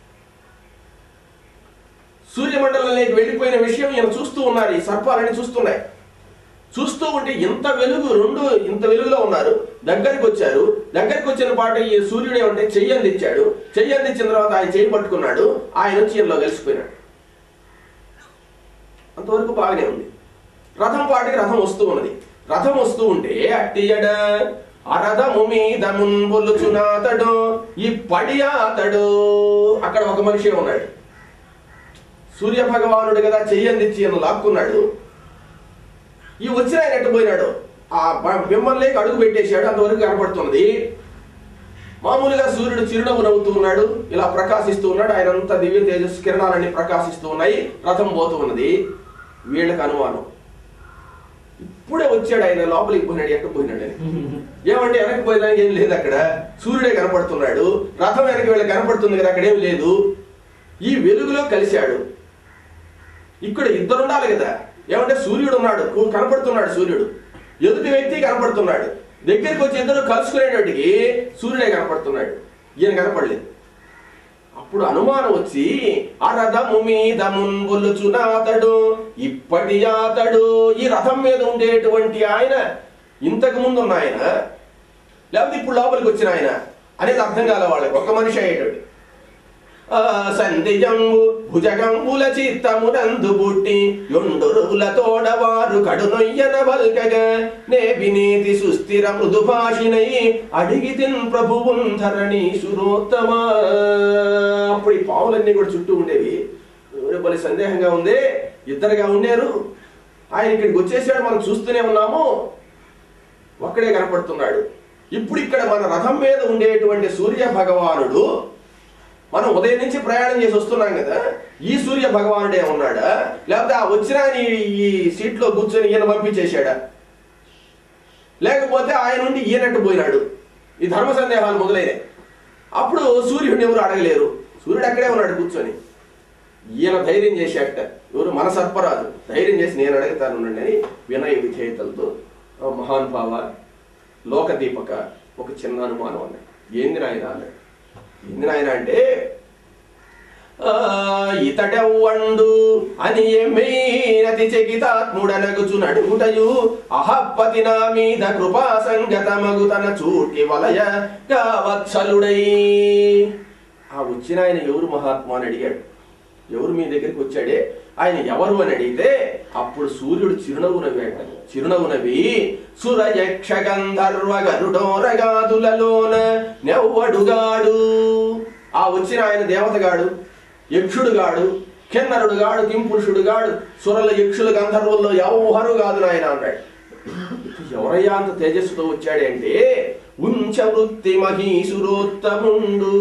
సూర్యమండలంలోకి వెళ్ళిపోయిన విషయం ఈయన చూస్తూ ఉన్నారు ఈ సర్పాలని చూస్తున్నాయి చూస్తూ ఉంటే ఇంత వెలుగు రెండు ఇంత వెలుగులో ఉన్నారు దగ్గరికి వచ్చారు దగ్గరికి వచ్చిన పాట ఈ సూర్యుడు ఏమంటే చెయ్యి అందించాడు చెయ్యి అందించిన తర్వాత ఆయన చెయ్యి పట్టుకున్నాడు ఆయన వచ్చి ఈయనలో కలిసిపోయినాడు అంతవరకు బాగానే ఉంది రథం పాటికి రథం వస్తూ ఉన్నది రథం వస్తూ ఉంటే అట్టియడ అరథము మీద మున్బొలుచునాతడు ఈ పడియాతడు అక్కడ ఒక మనిషి ఉన్నాడు సూర్య భగవానుడు కదా చెయ్యి అందించి ఈయన లాక్కున్నాడు ఈ వచ్చిన ఆయన ఎట్టు పోయినాడు ఆ బ- బింబంలోకి అడుగు పెట్టేశాడు అంతవరకు కనపడుతున్నది మామూలుగా సూర్యుడు చిరునవ్వు నవ్వుతూ ఉన్నాడు ఇలా ప్రకాశిస్తూ ఉన్నాడు ఆయన అంతా దివ్య తేజస్సు కిరణాలన్నీ ప్రకాశిస్తూ ఉన్నాయి రథం పోతూ ఉన్నది వీళ్ళకి అనుమానం ఇప్పుడే వచ్చాడు ఆయన లోపలికి పోయినాడు ఎక్కడ పోయినాడు అని ఏమంటే వెనక్కి పోయడానికి ఏం లేదు అక్కడ సూర్యుడే కనపడుతున్నాడు రథం వెనక వీళ్ళకి కనపడుతుంది కదా అక్కడ ఏం లేదు ఈ వెలుగులో కలిశాడు ఇక్కడ ఇద్దరు ఉండాలి కదా ఏమంటే సూర్యుడు ఉన్నాడు కు- కనపడుతున్నాడు సూర్యుడు ఎదుటి వ్యక్తి కనపడుతున్నాడు దగ్గరికి వచ్చి ఇద్దరు కలుసుకునేటట్టుకి సూర్యుడే కనపడుతున్నాడు ఈయన కనపడలేదు అప్పుడు అనుమానం వచ్చి ఆ రథము మీద మున్బొల్లుచునాతడు ఇప్పటి అతడు ఈ రథం మీద ఉండేటువంటి ఆయన ఇంతకు ముందు ఉన్న ఆయన లేకపోతే ఇప్పుడు లోపలికి వచ్చిన ఆయన అనేది అర్థం కాల వాళ్ళకి ఒక మనిషి అయ్యేటట్టు ఆ సంధిజంబు భుజగంబుల చిత్తమునందు బుట్టి యొండురుల తోడవారు కడునొయ్యన బల్కగా నే వినీతి సుస్థిర మృదు భాషినై అడిగి తిన్ ప్రభువున్ ధరణి సురోత్తమ అప్పుడు ఈ పావులన్నీ కూడా చుట్టూ ఉండేవి ఎవరు బలి సందేహంగా ఉంది ఇద్దరుగా ఉన్నారు ఆయన ఇక్కడికి వచ్చేసాడు మనం చూస్తూనే ఉన్నాము ఒక్కడే కనపడుతున్నాడు ఇప్పుడు ఇక్కడ మన రథం మీద ఉండేటువంటి సూర్య భగవానుడు మనం ఉదయం నుంచి ప్రయాణం చేసి వస్తున్నాం కదా ఈ సూర్య భగవానుడే ఉన్నాడా లేకపోతే ఆ వచ్చిన ఆయన ఈ- ఈ సీట్లో కూర్చొని ఈయన పంపించేశాడా లేకపోతే ఆయన నుండి ఈయనట్టు పోయినాడు ఈ ధర్మ సందేహాలు మొదలైనాయి అప్పుడు సూర్యుడిని ఎవరు అడగలేరు సూర్యుడు అక్కడే ఉన్నాడు కూర్చొని ఈయన ధైర్యం చేశాట ఎవరు మన సర్పరాజు ధైర్యం చేసి నేను అడుగుతాను ఉండండి అని వినయ విధేయతలతో "ఓ మహానుభావ లోకదీపక ఒక చిన్న అనుమానం అన్నాడు ఏంది నాయన అన్నాడు ఏంది నాయన అంటే "ఆ, ఇతడెవ్వండు అని ఏమైనతి చెగితాత్ముడనగుచు నడుగుటయు అహప్పతి నా మీద కృపా సంగతమగు తన చూటి వలయ కావత్సలుడై ఆ వచ్చిన ఆయన ఎవరు మహాత్మా అని అడిగాడు ఎవరు మీ దగ్గరికి వచ్చాడే ఆయన ఎవరు అని అడిగితే అప్పుడు సూర్యుడు చిరునవ్వు నవ్వాట చిరునవ్వు నవ్వి సుర యక్ష గంధర్వ గరుడోరగాదులలోన నెవ్వడుగాడు ఆ వచ్చిన ఆయన దేవతగాడు యక్షుడుగాడు కిన్నరుడుగాడు కింపురుషుడుగాడు సురల యక్షుల గంధర్వుల్లో ఎవరు కాదు నాయన అన్నాడు ఎవరయ్యా అంత తేజస్సుతో వచ్చాడే అంటే ఉంచ వృత్తి మహీసురోత్తముండు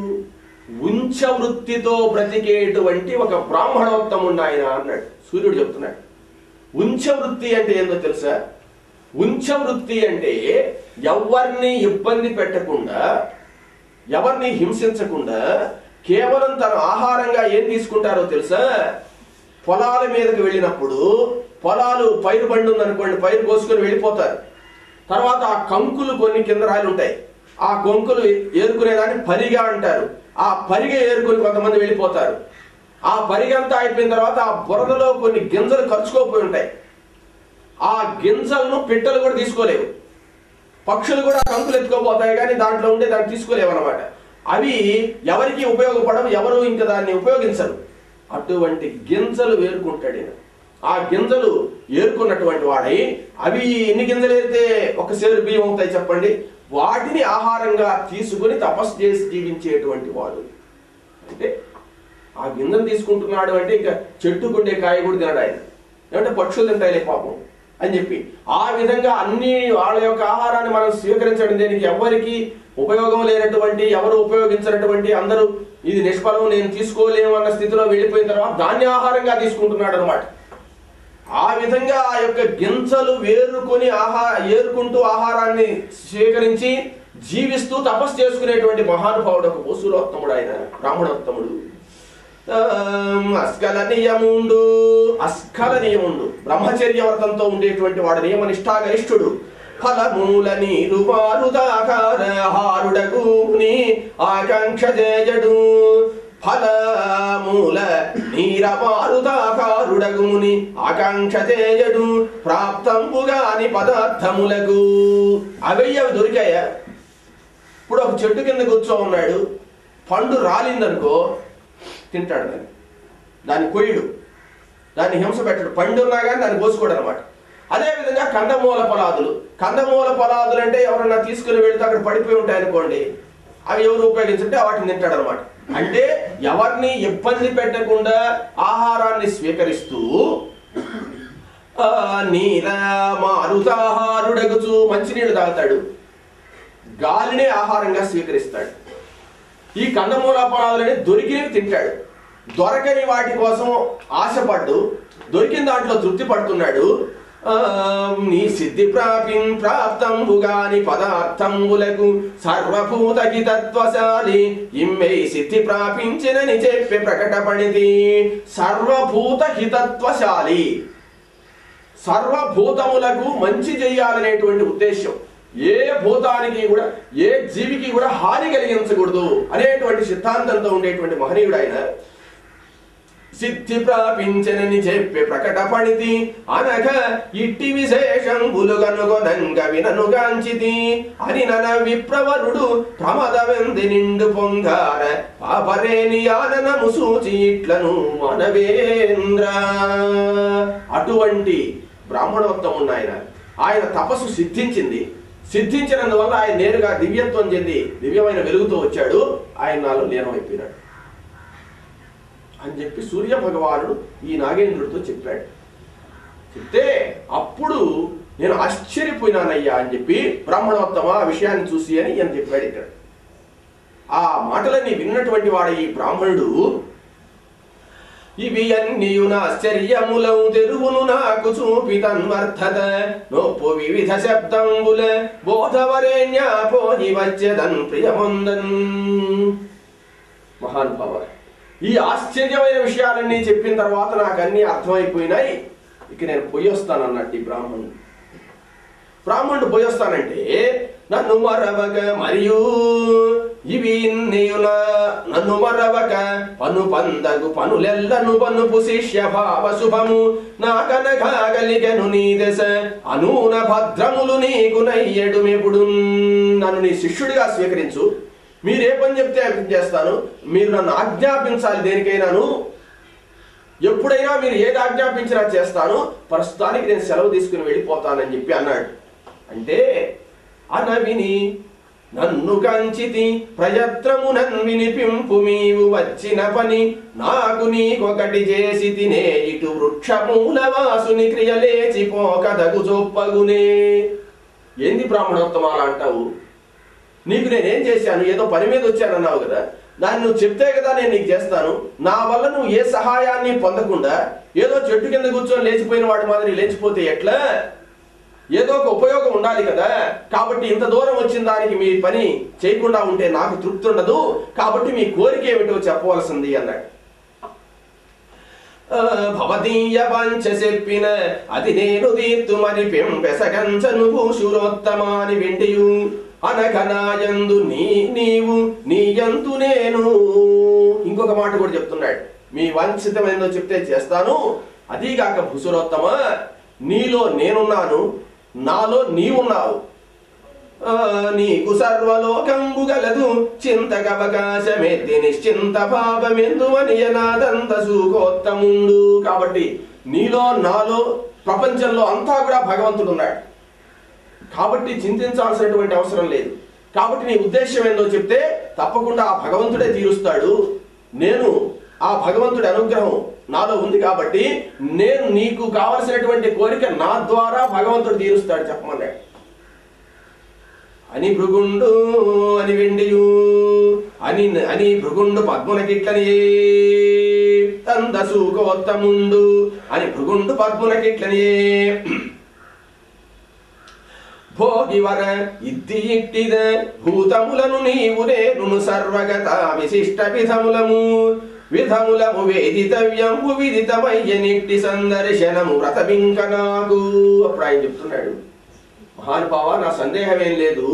ఉంచ వృత్తితో బ్రతికేటువంటి ఒక బ్రాహ్మణోత్తముండు ఆయన అన్నాడు సూర్యుడు చెప్తున్నాడు ఉంచ వృత్తి అంటే ఏందో తెలుసా ఉంచ వృత్తి అంటే ఎవరిని ఇబ్బంది పెట్టకుండా ఎవరిని హింసించకుండా కేవలం తన ఆహారంగా ఏం తీసుకుంటారో తెలుసా పొలాల మీదకి వెళ్ళినప్పుడు పొలాలు పైరు బండి ఉందనుకోండి పైరు కోసుకొని వెళ్ళిపోతారు తర్వాత ఆ కంకులు కొన్ని కింద రాయలు ఉంటాయి ఆ కొంకులు ఏరుకునేదాన్ని పరిగా అంటారు ఆ పరిగ ఏరుకొని కొంతమంది వెళ్ళిపోతారు ఆ పరిగంతా అయిపోయిన తర్వాత ఆ బురదలో కొన్ని గింజలు ఖర్చుకోపోయి ఉంటాయి ఆ గింజలను పిట్టలు కూడా తీసుకోలేవు పక్షులు కూడా కంకులు ఎత్తుకోపోతాయి కానీ దాంట్లో ఉండే దాన్ని తీసుకోలేవు అనమాట అవి ఎవరికి ఉపయోగపడవు ఎవరు ఇంకా దాన్ని ఉపయోగించరు అటువంటి గింజలు వేరుకుంటాడు ఈయన ఆ గింజలు ఏరుకున్నటువంటి వాడై అవి ఎన్ని గింజలు ఏరితే ఒక సేరు బియ్యం అవుతాయి చెప్పండి వాటిని ఆహారంగా తీసుకుని తపస్సు చేసి జీవించేటువంటి వాడు అంటే ఆ గింజను తీసుకుంటున్నాడు అంటే ఇంకా చెట్టుకుండే కాయ కూడా తినడు ఆయన ఏమంటే పక్షులు తింటాయిలే పాపం అని చెప్పి ఆ విధంగా అన్ని వాళ్ళ యొక్క ఆహారాన్ని మనం స్వీకరించడం దేనికి ఎవరికి ఉపయోగం లేనటువంటి ఎవరు ఉపయోగించినటువంటి అందరూ ఇది నిష్ఫలం నేను తీసుకోలేము అన్న స్థితిలో వెళ్ళిపోయిన తర్వాత దాన్ని ఆహారంగా తీసుకుంటున్నాడు అనమాట ఆ విధంగా ఆ యొక్క గింజలు వేరుకొని ఆహా ఏరుకుంటూ ఆహారాన్ని స్వీకరించి జీవిస్తూ తపస్సు చేసుకునేటువంటి మహానుభావుడు ఒక వసూలోత్తముడు ఆయన బ్రాహ్మణోత్తముడు ఆమ్, అస్కల నియముండు అస్కల నియముండు బ్రహ్మచర్య వ్రతంతో ఉండేటువంటి వాడు నియమనిష్టాగరిష్ఠుడు ఫలమూల నీరు వారుదాకారహారుడగుని ఆకాంక్ష జయడు ఫలమూల నీరమారుదాకారుడగుని ఆకాంక్ష చేయడు ప్రాప్తంబుగాని పదార్థములకు అవి అవి దొరికాయా ఇప్పుడు ఒక చెట్టు కింద కూర్చో ఉన్నాడు పండు రాలిందనుకో తింటాడు దాన్ని దాన్ని కొయ్యడు దాన్ని హింస పెట్టడు పండు ఉన్నా కానీ దాన్ని కోసుకోడు అనమాట అదేవిధంగా కందమూల పొలాదులు కందమూల పొలాదులు అంటే ఎవరన్నా తీసుకుని వెళ్తే అక్కడ పడిపోయి ఉంటాయి అనుకోండి అవి ఎవరు ఉపయోగించుంటే వాటిని తింటాడు అనమాట అంటే ఎవరిని ఇబ్బంది పెట్టకుండా ఆహారాన్ని స్వీకరిస్తూ ఆ, నీల మారుతాహారుడగుచు మంచినీళ్ళు తాగుతాడు గాలినే ఆహారంగా స్వీకరిస్తాడు ఈ కందమూల పొలాలని దొరికినవి తింటాడు దొరకని వాటి కోసం ఆశపడ్డు దొరికిన దాంట్లో తృప్తి పడుతున్నాడు ఆ, నీ సిద్ధి ప్రాపిం ప్రాప్తంబుగాని పదార్థంబులకు సర్వభూతకి తత్వశాలి ఇమ్మెయి సిద్ధి ప్రాపించినని చెప్పి ప్రకటపడితి సర్వభూత హితత్వశాలి సర్వభూతములకు మంచి చేయాలనేటువంటి ఉద్దేశం ఏ భూతానికి కూడా ఏ జీవికి కూడా హాని కలిగించకూడదు అనేటువంటి సిద్ధాంతంతో ఉండేటువంటి మహనీయుడు ఆయన సిద్ధి ప్రాపించనని చెప్పి ప్రకటపడితి అనగ ఇట్టి విశేషం బులుగనుగొనంగ విననుగాంచితి అని నన విప్రవరుడు ప్రమదవెంది నిండు పొంగార పాపరేని ఆననము సూచి ఇట్లను మనవేంద్ర అటువంటి బ్రాహ్మణోత్తముడు ఆయన ఆయన తపస్సు సిద్ధించింది సిద్ధించినందువల్ల ఆయన నేరుగా దివ్యత్వం చెంది దివ్యమైన వెలుగుతో వచ్చాడు ఆయన నాలో లీనమైపోయినాడు అని చెప్పి సూర్య భగవానుడు ఈ నాగేంద్రుడితో చెప్పాడు చెప్తే అప్పుడు నేను ఆశ్చర్యపోయినానయ్యా అని చెప్పి బ్రాహ్మణోత్తమ ఆ విషయాన్ని చూసి అని ఈయన చెప్పాడు ఇక్కడ ఆ మాటలన్నీ విన్నటువంటి వాడు ఈ బ్రాహ్మణుడు ఇవి అన్నియున ఆశ్చర్యములౌ తెరువును నాకు చూపి తన్వర్ధత నొప్పు వివిధ శబ్దంబుల బోధవరేణ్య పోయి వచ్చేదన్ ప్రియముందన్ మహానుభావ ఈ ఆశ్చర్యమైన విషయాలన్నీ చెప్పిన తర్వాత నాకు అన్ని అర్థమైపోయినాయి ఇక నేను పోయొస్తాను అన్నట్టు ఈ బ్రాహ్మణుడు బ్రాహ్మణుడు పోయొస్తానంటే నన్ను మరవక మరియు ఇవి నీయున నన్ను మరవక పను పందగు పనులెల్లను పనుపు శిష్య భావ శుభము నాకనగాగలిగను నీ దశ అనూన భద్రములు నీకు నయ్యడు మెప్పుడు నన్ను నీ శిష్యుడిగా స్వీకరించు మీరు ఏ పని చెప్తే ఆ పని చేస్తాను మీరు నన్ను ఆజ్ఞాపించాలి దేనికైనాను ఎప్పుడైనా మీరు ఏది ఆజ్ఞాపించినా చేస్తాను ప్రస్తుతానికి నేను సెలవు తీసుకుని వెళ్ళిపోతానని చెప్పి అన్నాడు అంటే అనవిని నన్ను కంచితి ప్రయత్నము నన్విని పింపు మీవు వచ్చిన పని నాకు నీకొకటి చేసి తినే ఇటు వృక్షమూలవాసుని క్రియలేచిపోక దగు చొప్పగునే ఏంది బ్రాహ్మణోత్తమాల అంటావు నీకు నేనేం చేశాను ఏదో పని మీద వచ్చానన్నావు కదా దాన్ని నువ్వు చెప్తే కదా నేను నీకు చేస్తాను నా వల్ల నువ్వు ఏ సహాయాన్ని పొందకుండా ఏదో చెట్టు కింద కూర్చొని లేచిపోయిన వాడి మాదిరి లేచిపోతే ఎట్లా ఏదో ఒక ఉపయోగం ఉండాలి కదా కాబట్టి ఇంత దూరం వచ్చిన దానికి మీ పని చేయకుండా ఉంటే నాకు తృప్తి ఉండదు కాబట్టి మీ కోరిక ఏమిటో చెప్పవలసింది అన్నాడు ఆ, భవదీయ పంచ చెప్పిన అది నేను తీర్తుమని పెంపెసగంచను భూషురోత్తమాని వింటియు అనఘనాయందు నీ నీవు నీయందు నేను ఇంకొక మాట కూడా చెప్తున్నాడు మీ వంచితమైందో చెప్తే చేస్తాను అదీగాక భూసురోత్తమ నీలో నేనున్నాను నాలో నీవున్నావు ఆ, నీకు సర్వలోకంబు గలదు చింతకవకాశమెత్తి నిశ్చింత భావమెందు అనియనాదంత సుఖోత్తముండు కాబట్టి నీలో నాలో ప్రపంచంలో అంతా కూడా భగవంతుడు ఉన్నాడు కాబట్టి చింతించాల్సినటువంటి అవసరం లేదు కాబట్టి నీ ఉద్దేశం ఏందో చెప్తే తప్పకుండా ఆ భగవంతుడే తీరుస్తాడు నేను ఆ భగవంతుడి అనుగ్రహం నాలో ఉంది కాబట్టి నేను నీకు కావలసినటువంటి కోరిక నా ద్వారా భగవంతుడు తీరుస్తాడు చెప్పమన్నాడు అని భృగుండు అని వెండియు అని అని భృగుండు పద్మునకిట్లని తందసూకోత్తముండు అని భృగుండు పద్మునకిట్లని భోగివర ఇద్ది ఇట్టిద భూతములను నీవు నేను సర్వగత విశిష్ట విధములము విధములము వేదితవ్యము విదితమయ్య నిట్టి సందర్శనము వ్రతమింక నాకు అప్పుడు ఆయన చెప్తున్నాడు మహానుభావ నా సందేహం ఏం లేదు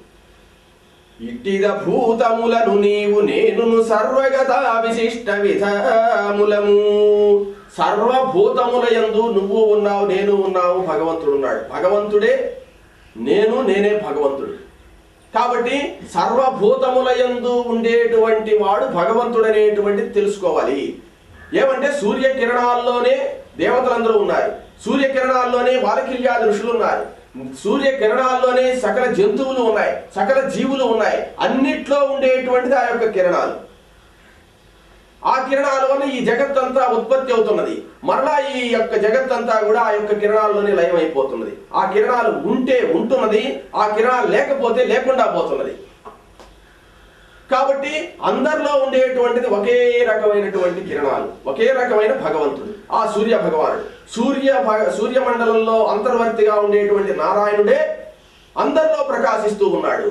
ఇట్టిద భూతములను నీవు నేనును సర్వగత విశిష్ట విధములము సర్వభూతముల యందు నువ్వు ఉన్నావు నేను ఉన్నావు భగవంతుడు ఉన్నాడు భగవంతుడే నేను నేనే భగవంతుడు కాబట్టి సర్వభూతముల యందు ఉండేటువంటి వాడు భగవంతుడు అనేటువంటిది తెలుసుకోవాలి ఏమంటే సూర్య కిరణాల్లోనే దేవతలందరూ ఉన్నారు సూర్య కిరణాల్లోనే వాలకిల్యాది ఋషులు ఉన్నారు సూర్య కిరణాల్లోనే సకల జంతువులు ఉన్నాయి సకల జీవులు ఉన్నాయి అన్నిట్లో ఉండేటువంటిది ఆ యొక్క కిరణాలు ఆ కిరణాల వల్ల ఈ జగత్తంతా ఉత్పత్తి అవుతున్నది మరలా ఈ యొక్క జగత్తంతా కూడా ఆ యొక్క కిరణాల్లోనే లయం అయిపోతున్నది ఆ కిరణాలు ఉంటే ఉంటున్నది ఆ కిరణాలు లేకపోతే లేకుండా పోతున్నది కాబట్టి అందరిలో ఉండేటువంటిది ఒకే రకమైనటువంటి కిరణాలు ఒకే రకమైన భగవంతుడు ఆ సూర్య భగవానుడు సూర్య భగ- సూర్యమండలంలో అంతర్వర్తిగా ఉండేటువంటి నారాయణుడే అందరిలో ప్రకాశిస్తూ ఉన్నాడు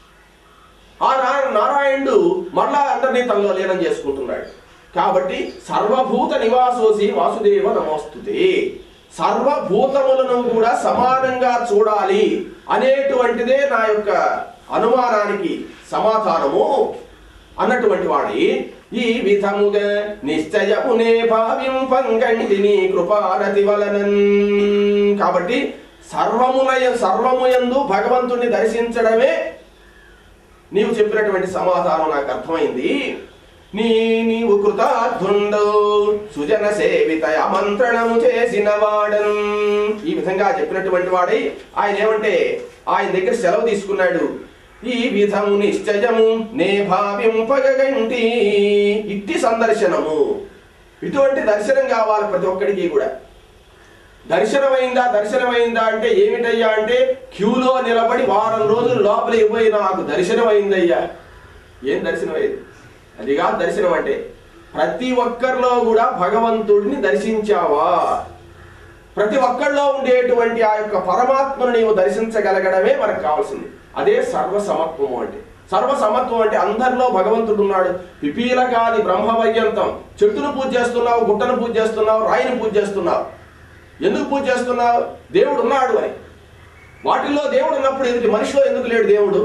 ఆ నా- నారాయణుడు మరలా అందరినీ తనలో లీనం చేసుకుంటున్నాడు కాబట్టి సర్వభూత నివాసోసి వాసుదేవ నమోస్తుతే సర్వభూతములను కూడా సమానంగా చూడాలి అనేటువంటిదే నా యొక్క అనుమానానికి సమాధానము అన్నటువంటి వాడి ఈ విధముగా నిశ్చయమునే భావింపంగంటి నీ కృపారతి వలనన్ కాబట్టి సర్వమునయ సర్వముయందు భగవంతుణ్ణి దర్శించడమే నీవు చెప్పినటువంటి సమాధానం నాకు అర్థమైంది నీ నీవు కృతార్థుండో సుజన సేవిత ఆమంత్రణము చేసిన వాడన్ ఈ విధంగా చెప్పినటువంటి వాడై ఆయన ఏమంటే ఆయన దగ్గర సెలవు తీసుకున్నాడు ఈ విధము నిశ్చయము నే భావింపగంటి ఇట్టి సందర్శనము ఇటువంటి దర్శనం కావాలి ప్రతి ఒక్కడికి కూడా దర్శనమైందా దర్శనమైందా అంటే ఏమిటయ్యా అంటే క్యూలో నిలబడి వారం రోజులు లోపలికి పోయి నాకు దర్శనమైందయ్యా ఏం దర్శనమైంది అదిగా దర్శనం అంటే ప్రతి ఒక్కరిలో కూడా భగవంతుడిని దర్శించావా ప్రతి ఒక్కరిలో ఉండేటువంటి ఆ యొక్క పరమాత్మను నీవు దర్శించగలగడమే మనకు కావాల్సింది అదే సర్వసమత్వము అంటే సర్వసమత్వం అంటే అందరిలో భగవంతుడు ఉన్నాడు పిపీలకాది బ్రహ్మవయ్యంతం చెట్టును పూజ చేస్తున్నావు గుట్టను పూజ చేస్తున్నావు రాయిని పూజ చేస్తున్నావు ఎందుకు పూజ చేస్తున్నావు దేవుడు ఉన్నాడు అని వాటిల్లో దేవుడు ఉన్నప్పుడు ఎదుటి మనిషిలో ఎందుకు లేడు దేవుడు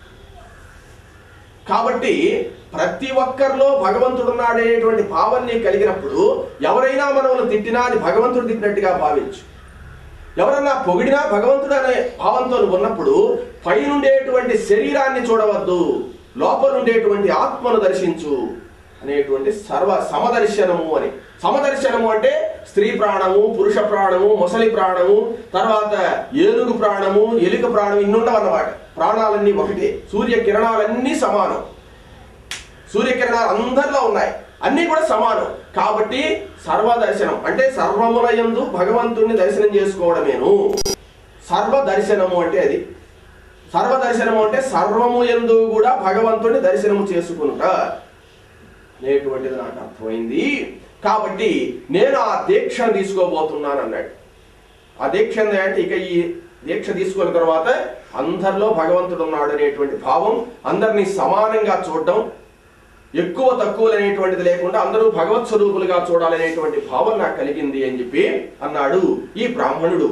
కాబట్టి ప్రతి ఒక్కరిలో భగవంతుడు ఉన్నాడనేటువంటి భావాన్ని కలిగినప్పుడు ఎవరైనా మనల్ని తిట్టినా అది భగవంతుడు తిట్టినట్టుగా భావించు ఎవరన్నా పొగిడినా భగవంతుడు అనే భావంతో నువ్వు ఉన్నప్పుడు పైనుండేటువంటి శరీరాన్ని చూడవద్దు లోపల ఉండేటువంటి ఆత్మను దర్శించు అనేటువంటి సర్వ సమదర్శనము అని సమదర్శనము అంటే స్త్రీ ప్రాణము పురుష ప్రాణము మొసలి ప్రాణము తర్వాత ఏనుగు ప్రాణము ఎలుక ప్రాణం ఇన్నుండవు అన్నమాట ప్రాణాలన్నీ ఒకటే సూర్య కిరణాలన్నీ సమానం సూర్యకిరణాలు అందరిలో ఉన్నాయి అన్నీ కూడా సమానం కాబట్టి సర్వదర్శనం అంటే సర్వములయందు భగవంతుణ్ణి దర్శనం చేసుకోవడమేను సర్వ దర్శనము అంటే అది సర్వదర్శనము అంటే సర్వము ఎందు కూడా భగవంతుని దర్శనము చేసుకుంట అనేటువంటిది నాకు అర్థమైంది కాబట్టి నేను ఆ దీక్షను తీసుకోబోతున్నాను అన్నాడు ఆ దీక్ష ఏంది అంటే ఇక ఈ దీక్ష తీసుకున్న తర్వాత అందరిలో భగవంతుడు ఉన్నాడు అనేటువంటి భావం అందరినీ సమానంగా చూడడం ఎక్కువ తక్కువలు అనేటువంటిది లేకుండా అందరూ భగవత్ స్వరూపులుగా చూడాలనేటువంటి భావం నాకు కలిగింది అని చెప్పి అన్నాడు ఈ బ్రాహ్మణుడు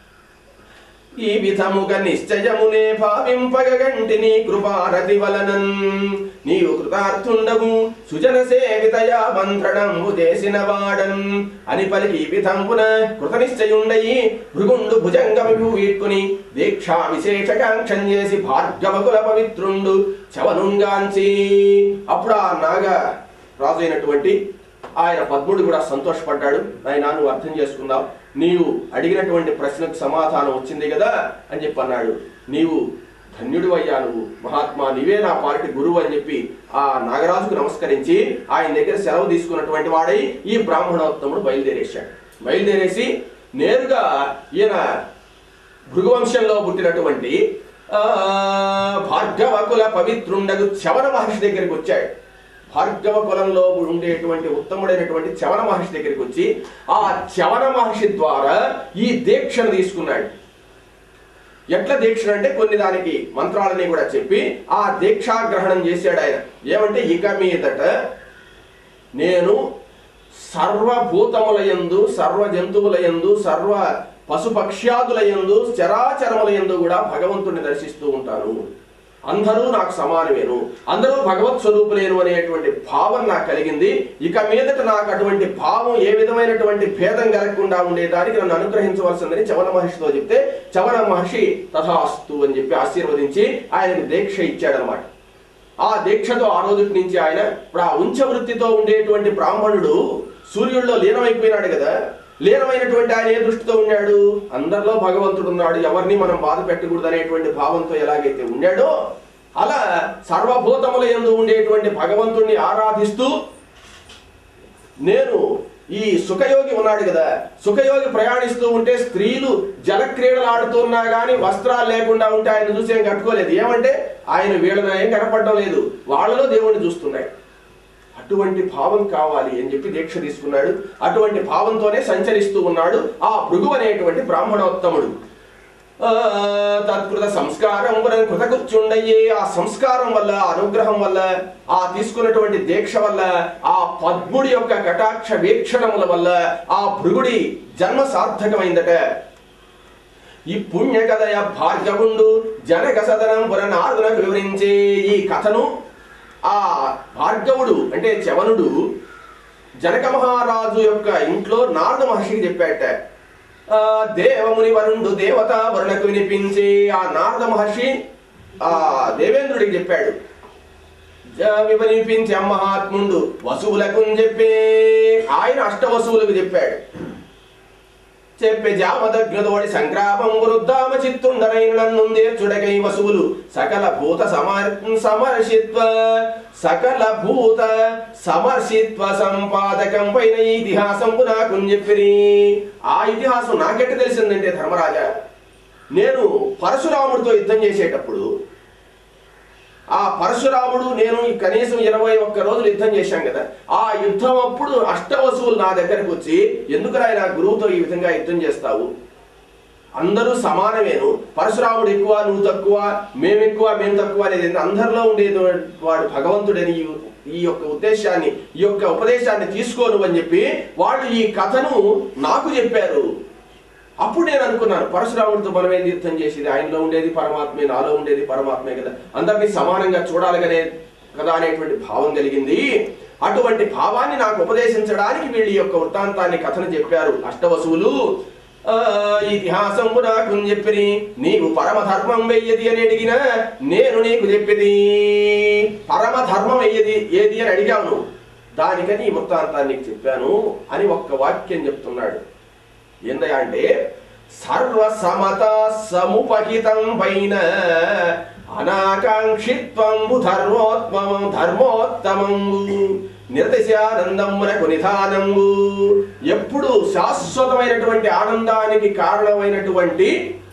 ఈ విధముగా నిశ్చయమునే భావింపగంటి నీ కృపారతి వలనన్ నీవు కృతార్థుండవు సుజన సేవితయా బంధనంబు చేసిన వాడన్ అని పలికి ఈ విధంపున కృత నిశ్చయుండయి భృగుండు భుజంగమిపు వీడ్కుని దీక్షా విశేషకాంక్షం చేసి భార్గవకుల పవిత్రుండు చవనుంగాంచి అప్పుడు ఆ నాగ రాజు అయినటువంటి ఆయన పద్ముడు కూడా సంతోషపడ్డాడు ఆయన నువ్వు అర్థం చేసుకున్నావు నీవు అడిగినటువంటి ప్రశ్నకు సమాధానం వచ్చింది కదా అని చెప్పి అన్నాడు నీవు ధన్యుడు అయ్యా నువ్వు మహాత్మా నీవే నా పాలిటి గురువు అని చెప్పి ఆ నాగరాజుకు నమస్కరించి ఆయన దగ్గర సెలవు తీసుకున్నటువంటి వాడై ఈ బ్రాహ్మణోత్తముడు బయలుదేరేశాడు బయలుదేరేసి నేరుగా ఈయన భృగువంశంలో పుట్టినటువంటి ఆ, భార్గవకుల పవిత్రుండగు చవన మహర్షి దగ్గరికి వచ్చాడు భార్గవ కులంలో ఉండేటువంటి ఉత్తముడైనటువంటి చవన మహర్షి దగ్గరికి వచ్చి ఆ చవన మహర్షి ద్వారా ఈ దీక్షను తీసుకున్నాడు ఎట్లా దీక్ష అంటే కొన్ని దానికి మంత్రాలని కూడా చెప్పి ఆ దీక్షాగ్రహణం చేశాడు ఆయన ఏమంటే ఇక మీదట నేను సర్వభూతముల యందు సర్వ జంతువుల యందు సర్వ పశుపక్ష్యాదుల యందు చరాచరముల యందు కూడా భగవంతుని దర్శిస్తూ ఉంటాను అందరూ నాకు సమానమేను అందరూ భగవత్ స్వరూపులేను అనేటువంటి భావం నాకు కలిగింది ఇక మీదట నాకు అటువంటి భావం ఏ విధమైనటువంటి భేదం కలగకుండా ఉండేదానికి నన్ను అనుగ్రహించవలసిందని చవన మహర్షితో చెప్తే చవన మహర్షి తథాస్తు అని చెప్పి ఆశీర్వదించి ఆయనకు దీక్ష ఇచ్చాడనమాట ఆ దీక్షతో ఆ రోజు నుంచి ఆయన ఇప్పుడు ఆ ఉంచ వృత్తితో ఉండేటువంటి బ్రాహ్మణుడు సూర్యుడిలో లీనమైపోయినాడు కదా లీనమైనటువంటి ఆయన ఏ దృష్టితో ఉన్నాడు అందరిలో భగవంతుడు ఉన్నాడు ఎవరిని మనం బాధ పెట్టకూడదు అనేటువంటి భావంతో ఎలాగైతే ఉన్నాడో అలా సర్వభూతముల యందు ఉండేటువంటి భగవంతుణ్ణి ఆరాధిస్తూ నేను ఈ సుఖయోగి ఉన్నాడు కదా సుఖయోగి ప్రయాణిస్తూ ఉంటే స్త్రీలు జలక్రీడలు ఆడుతున్నా గానీ వస్త్రాలు లేకుండా ఉంటే ఆయన చూసి ఏం కట్టుకోలేదు ఏమంటే ఆయన వీళ్ళని ఏం కనపడడం లేదు వాళ్ళలో దేవుణ్ణి చూస్తున్నాడు అటువంటి భావం కావాలి అని చెప్పి దీక్ష తీసుకున్నాడు అటువంటి భావంతోనే సంచరిస్తూ ఉన్నాడు ఆ భృగు అనేటువంటి బ్రాహ్మణోత్తముడు ఆ, తత్కృత సంస్కారం కృతకృత్యుండయ్యే ఆ సంస్కారం వల్ల ఆ అనుగ్రహం వల్ల ఆ తీసుకున్నటువంటి దీక్ష వల్ల ఆ పద్ముడి యొక్క కటాక్ష వీక్షణముల వల్ల ఆ భృగుడి జన్మ సార్థకమైందట ఈ పుణ్య కథయ భార్గవుండు జనక సదనం పురనారులకు వివరించే ఈ కథను ఆ భార్గవుడు అంటే చవనుడు జనక మహారాజు యొక్క ఇంట్లో నారద మహర్షికి చెప్పాట ఆ దేవముని వరుణుడు దేవతా వరుణకు వినిపించి ఆ నారద మహర్షి ఆ దేవేంద్రుడికి చెప్పాడు జ- వినిపించే మహాత్ముండు వసువులకు చెప్పే ఆయన అష్ట వసువులకు చెప్పాడు చెప్పే జామదగ్నతోడి సంగ్రామం వృద్ధామ చిత్తుండనైన నన్నుందే చుడకై వసువులు సకల భూత సమర్ సమర్షిత్వ సకల భూత సమర్షిత్వ సంపాదకం పైన ఈ ఇతిహాసం నాకు చెప్పిరి ఆ ఇతిహాసం నాకెట్ట తెలిసిందంటే ధర్మరాజా నేను పరశురాముడితో యుద్ధం చేసేటప్పుడు ఆ పరశురాముడు నేను ఈ కనీసం ఇరవై ఒక్క రోజులు యుద్ధం చేశాం కదా ఆ యుద్ధం అప్పుడు అష్టవసువులు నా దగ్గరకు వచ్చి ఎందుకు నా గురువుతో ఈ విధంగా యుద్ధం చేస్తావు అందరూ సమానమేను పరశురాముడు ఎక్కువ నువ్వు తక్కువ మేము ఎక్కువ మేము తక్కువ అనేది ఏంటి? అందరిలో ఉండేది వాడు భగవంతుడని ఈ- ఈ యొక్క ఉద్దేశాన్ని ఈ యొక్క ఉపదేశాన్ని తీసుకోను అని చెప్పి వాళ్ళు ఈ కథను నాకు చెప్పారు అప్పుడు నేను అనుకున్నాను పరశురాముడితో మనం ఏం యుద్ధం చేసేది ఆయనలో ఉండేది పరమాత్మే నాలో ఉండేది పరమాత్మే కదా అందరినీ సమానంగా చూడాలనే కదా అనేటువంటి భావం కలిగింది అటువంటి భావాన్ని నాకు ఉపదేశించడానికి వీళ్ళు ఈ యొక్క వృత్తాంతాన్ని కథను చెప్పారు అష్టవసువులు ఆ, ఇతిహాసం నాకు చెప్పిరి నీవు పరమధర్మం వెయ్యది అని అడిగిన నేను నీకు చెప్పేది పరమధర్మం వెయ్యది ఏది అని అడిగావు నువ్వు దానికని ఈ వృత్తాంతాన్ని నీకు చెప్పాను అని ఒక్క వాక్యం చెప్తున్నాడు ఏందయ్యా అంటే సర్వ సమత సముపహితం పైన అనాకాంక్షిత్వంబు ధర్మోత్మం ధర్మోత్తమంబు నిరతిశానందమునకు నిధానంబు ఎప్పుడు శాశ్వతమైనటువంటి ఆనందానికి కారణమైనటువంటి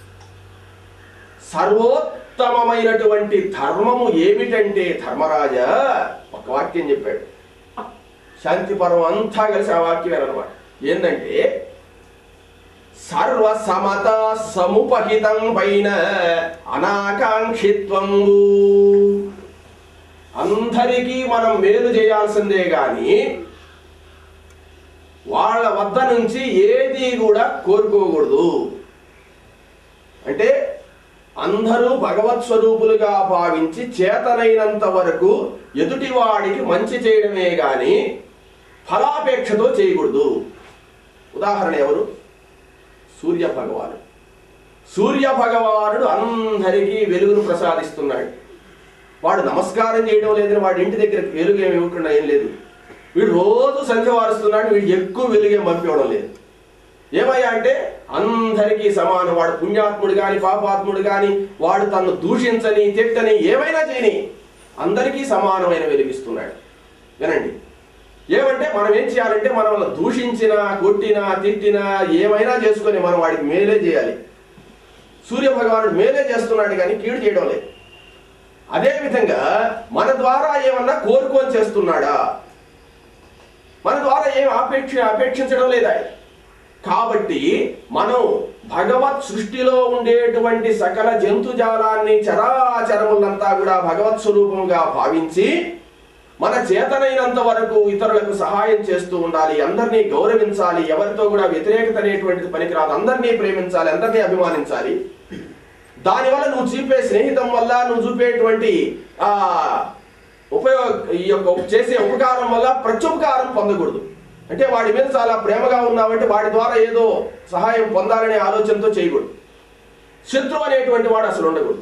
సర్వోత్తమమైనటువంటి ధర్మము ఏమిటంటే ధర్మరాజా ఒక వాక్యం చెప్పాడు శాంతి పర్వం అంతా కలిసి ఆ వాక్యం అనమాట ఏంటంటే సర్వ సమత సముపహితం పైన అనాకాంక్షిత్వంబు అందరికీ మనం మేలు చేయాల్సిందే గాని వాళ్ళ వద్ద నుంచి ఏది కూడా కోరుకోకూడదు అంటే అందరూ భగవత్ స్వరూపులుగా భావించి చేతనైనంత వరకు ఎదుటివాడికి మంచి చేయడమే గాని ఫలాపేక్షతో చేయకూడదు ఉదాహరణ ఎవరు సూర్య భగవానుడు సూర్య భగవానుడు అందరికీ వెలుగును ప్రసాదిస్తున్నాడు వాడు నమస్కారం చేయడం లేదని వాడి ఇంటి దగ్గర వెలుగు ఏమి ఇవ్వకుండా ఏం లేదు వీడు రోజు సంధ్య వారుస్తున్నాడు వీడు ఎక్కువ వెలుగేం పంపివ్వడం లేదు ఏమయ్యా అంటే అందరికీ సమానం వాడు పుణ్యాత్ముడు గాని పాపాత్ముడు గాని వాడు తను దూషించని తిట్టని ఏమైనా చేయని అందరికీ సమానమైన వెలిగిస్తున్నాడు వినండి ఏమంటే మనం ఏం చేయాలంటే మనం వాళ్ళని దూషించినా కొట్టినా తిట్టినా ఏమైనా చేసుకొని మనం వాడికి మేలే చేయాలి సూర్య భగవానుడు మేలే చేస్తున్నాడు కానీ కీడు చేయడం లేదు అదే విధంగా మన ద్వారా ఏమన్నా కోరుకొని చేస్తున్నాడా మన ద్వారా ఏం ఆపేక్ష అపేక్షించడం లేదా కాబట్టి మనం భగవత్ సృష్టిలో ఉండేటువంటి సకల జంతుజాలాన్ని చరాచరములంతా కూడా భగవత్ స్వరూపంగా భావించి మన చేతనైనంత వరకు ఇతరులకు సహాయం చేస్తూ ఉండాలి అందరినీ గౌరవించాలి ఎవరితో కూడా వ్యతిరేకత అనేటువంటిది పనికిరాదు అందరినీ ప్రేమించాలి అందరినీ అభిమానించాలి దానివల్ల నువ్వు చూపే స్నేహితం వల్ల నువ్వు చూపేటువంటి ఆ ఉపయోగ ఈ యొక్క చేసే ఉపకారం వల్ల ప్రత్యుపకారం పొందకూడదు అంటే వాడి మీద చాలా ప్రేమగా ఉన్నావంటే వాడి ద్వారా ఏదో సహాయం పొందాలనే ఆలోచనతో చేయకూడదు శత్రువు అనేటువంటి వాడు అసలు ఉండకూడదు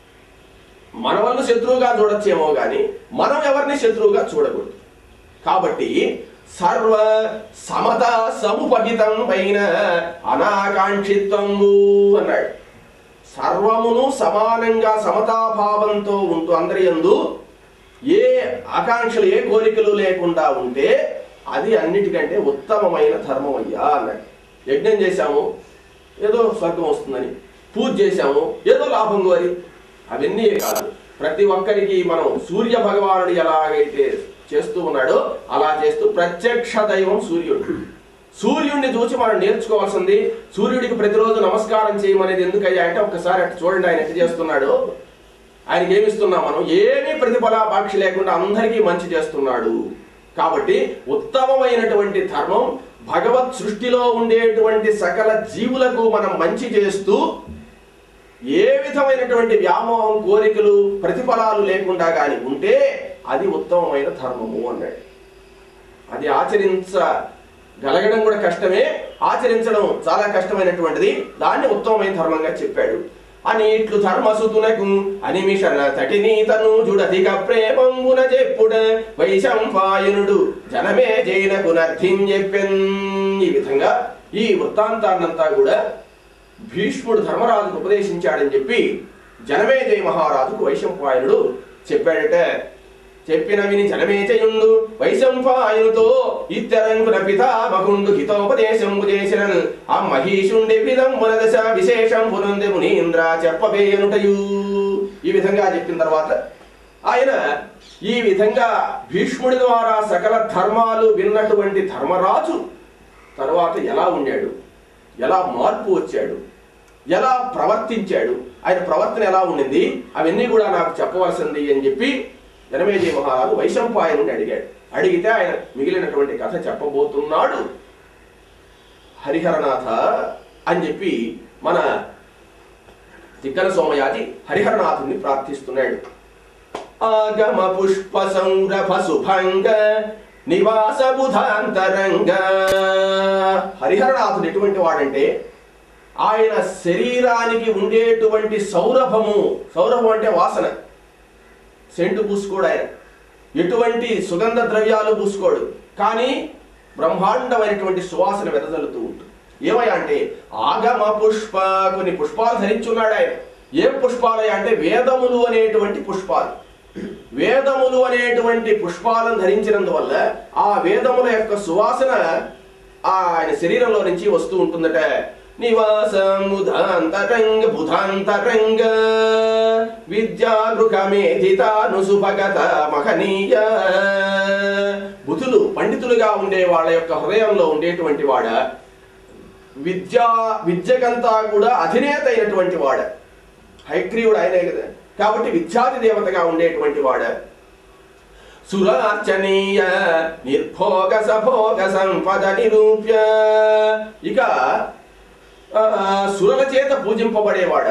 మన వల్ల శత్రువుగా చూడొచ్చేమో కానీ మనం ఎవరిని శత్రువుగా చూడకూడదు కాబట్టి సర్వ సమత సముపహితం పైన అనాకాంక్షిత్వము అన్నాడు సర్వమును సమానంగా సమతాభావంతో ఉంటూ అందరి యందు ఏ ఆకాంక్షలు ఏ కోరికలు లేకుండా ఉంటే అది అన్నిటికంటే ఉత్తమమైన ధర్మం అయ్యా అన్నాడు యజ్ఞం చేశాము ఏదో స్వర్గం వస్తుందని పూజ చేశాము ఏదో లాభం కోరి అవన్నీ కాదు ప్రతి ఒక్కరికి మనం సూర్య భగవానుడు ఎలాగైతే చేస్తూ ఉన్నాడో అలా చేస్తూ ప్రత్యక్ష దైవం సూర్యుడు సూర్యుడిని చూసి మనం నేర్చుకోవాల్సింది సూర్యుడికి ప్రతిరోజు నమస్కారం చేయమనేది ఎందుకయ్యా అంటే ఒక్కసారి అటు చూడండి ఆయన ఎట్లా చేస్తున్నాడు ఆయనకి ఏమిస్తున్నాం మనం ఏమీ ప్రతిఫలాపాక్షి లేకుండా అందరికీ మంచి చేస్తున్నాడు కాబట్టి ఉత్తమమైనటువంటి ధర్మం భగవత్ సృష్టిలో ఉండేటువంటి సకల జీవులకు మనం మంచి చేస్తూ ఏ విధమైనటువంటి వ్యామోహం కోరికలు ప్రతిఫలాలు లేకుండా గాని ఉంటే అది ఉత్తమమైన ధర్మము అన్నాడు అది ఆచరించగలగడం కూడా కష్టమే ఆచరించడం చాలా కష్టమైనటువంటిది దాన్ని ఉత్తమమైన ధర్మంగా చెప్పాడు అని ఇట్లు ధర్మసుతునకు అనిమిషణ తటిని తను జుడధిక ప్రేమంగున చెప్పుడ వైశంపాయనుడు జనమే జైనకు నర్థిం చెప్పెన్ ఈ విధంగా ఈ వృత్తాంతాన్నంతా కూడా భీష్ముడు ధర్మరాజుకు ఉపదేశించాడని చెప్పి జనమేజయ మహారాజుకు వైశంపాయనుడు చెప్పాడట చెప్పిన విని జనమేజయుండు వైశంపాయనుతో ఇత్తరంకున పితామహుండు హితోపదేశంబు చేసిన ఆ మహీషుండి విధంబున దశ విశేషం పునంది మునీంద్ర చెప్పవేయనుటయు ఈ విధంగా చెప్పిన తర్వాత ఆయన ఈ విధంగా భీష్ముడి ద్వారా సకల ధర్మాలు విన్నటువంటి ధర్మరాజు తర్వాత ఎలా ఉండాడు ఎలా మార్పు వచ్చాడు ఎలా ప్రవర్తించాడు ఆయన ప్రవర్తన ఎలా ఉండింది అవన్నీ కూడా నాకు చెప్పవలసింది అని చెప్పి జనమేజయ మహారాజు వైశంపాయనుని అడిగాడు అడిగితే ఆయన మిగిలినటువంటి కథ చెప్పబోతున్నాడు హరిహరనాథ అని చెప్పి మన తిక్కన సోమయాజి హరిహరనాథుని ప్రార్థిస్తున్నాడు ఆగమ పుష్ప సంరభ శుభంగ నివాస బుధాంతరంగ హరిహరనాథుడు ఎటువంటి వాడంటే ఆయన శరీరానికి ఉండేటువంటి సౌరభము సౌరభం అంటే వాసన సెంటు పూసుకోడు ఆయన ఎటువంటి సుగంధ ద్రవ్యాలు పూసుకోడు కానీ బ్రహ్మాండమైనటువంటి సువాసన వెదజల్లుతూ ఉంటుంది ఏమయ్యా అంటే ఆగమ పుష్ప కొన్ని పుష్పాలు ధరించున్నాడు ఆయన ఏం పుష్పాలయ్యా అంటే వేదములు అనేటువంటి పుష్పాలు వేదములు అనేటువంటి పుష్పాలను ధరించినందువల్ల ఆ వేదముల యొక్క సువాసన ఆ ఆయన శరీరంలో నుంచి వస్తూ ఉంటుందట నివాసముదాంతరంగ బుధాంతరంగ విద్యాగృహమేధితాను సుభగత మహనీయ బుధులు పండితులుగా ఉండే వాళ్ళ యొక్క హృదయంలో ఉండేటువంటి వాడ విద్యా విద్యకంతా కూడా అధినేత అయినటువంటి వాడ హైగ్రీవుడు ఆయనే కదా కాబట్టి విద్యాది దేవతగా ఉండేటువంటి వాడ సురార్చనీయ నిర్భోగ సభోగ సంపద నిరూప్య ఇక ఆ, సురల చేత పూజింపబడేవాడ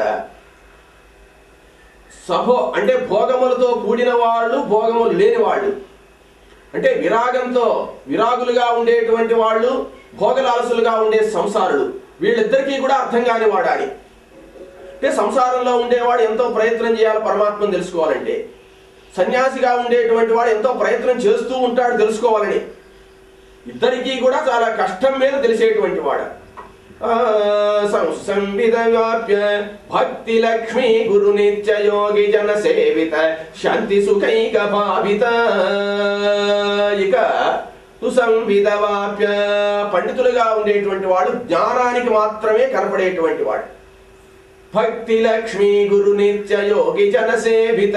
సభో అంటే భోగములతో కూడిన వాళ్ళు భోగములు లేని వాళ్ళు అంటే విరాగంతో విరాగులుగా ఉండేటువంటి వాళ్ళు భోగలాలసులుగా ఉండే సంసారులు వీళ్ళిద్దరికీ కూడా అర్థం కాని వాడాలి అంటే సంసారంలో ఉండేవాడు ఎంతో ప్రయత్నం చేయాలి పరమాత్మను తెలుసుకోవాలంటే సన్యాసిగా ఉండేటువంటి వాడు ఎంతో ప్రయత్నం చేస్తూ ఉంటాడు తెలుసుకోవాలని ఇద్దరికీ కూడా చాలా కష్టం మీద తెలిసేటువంటి వాడు ఆ, సం- సంవిధ వ్యాప్య భక్తి లక్ష్మీ గురు నిత్య యోగి జన సేవిత శాంతి సుఖైక భావిత ఇక సుసంవిధ వాప్య పండితులుగా ఉండేటువంటి వాడు జ్ఞానానికి మాత్రమే కనపడేటువంటి వాడు భక్తి లక్ష్మీ గురు నిత్య యోగి జన సేవిత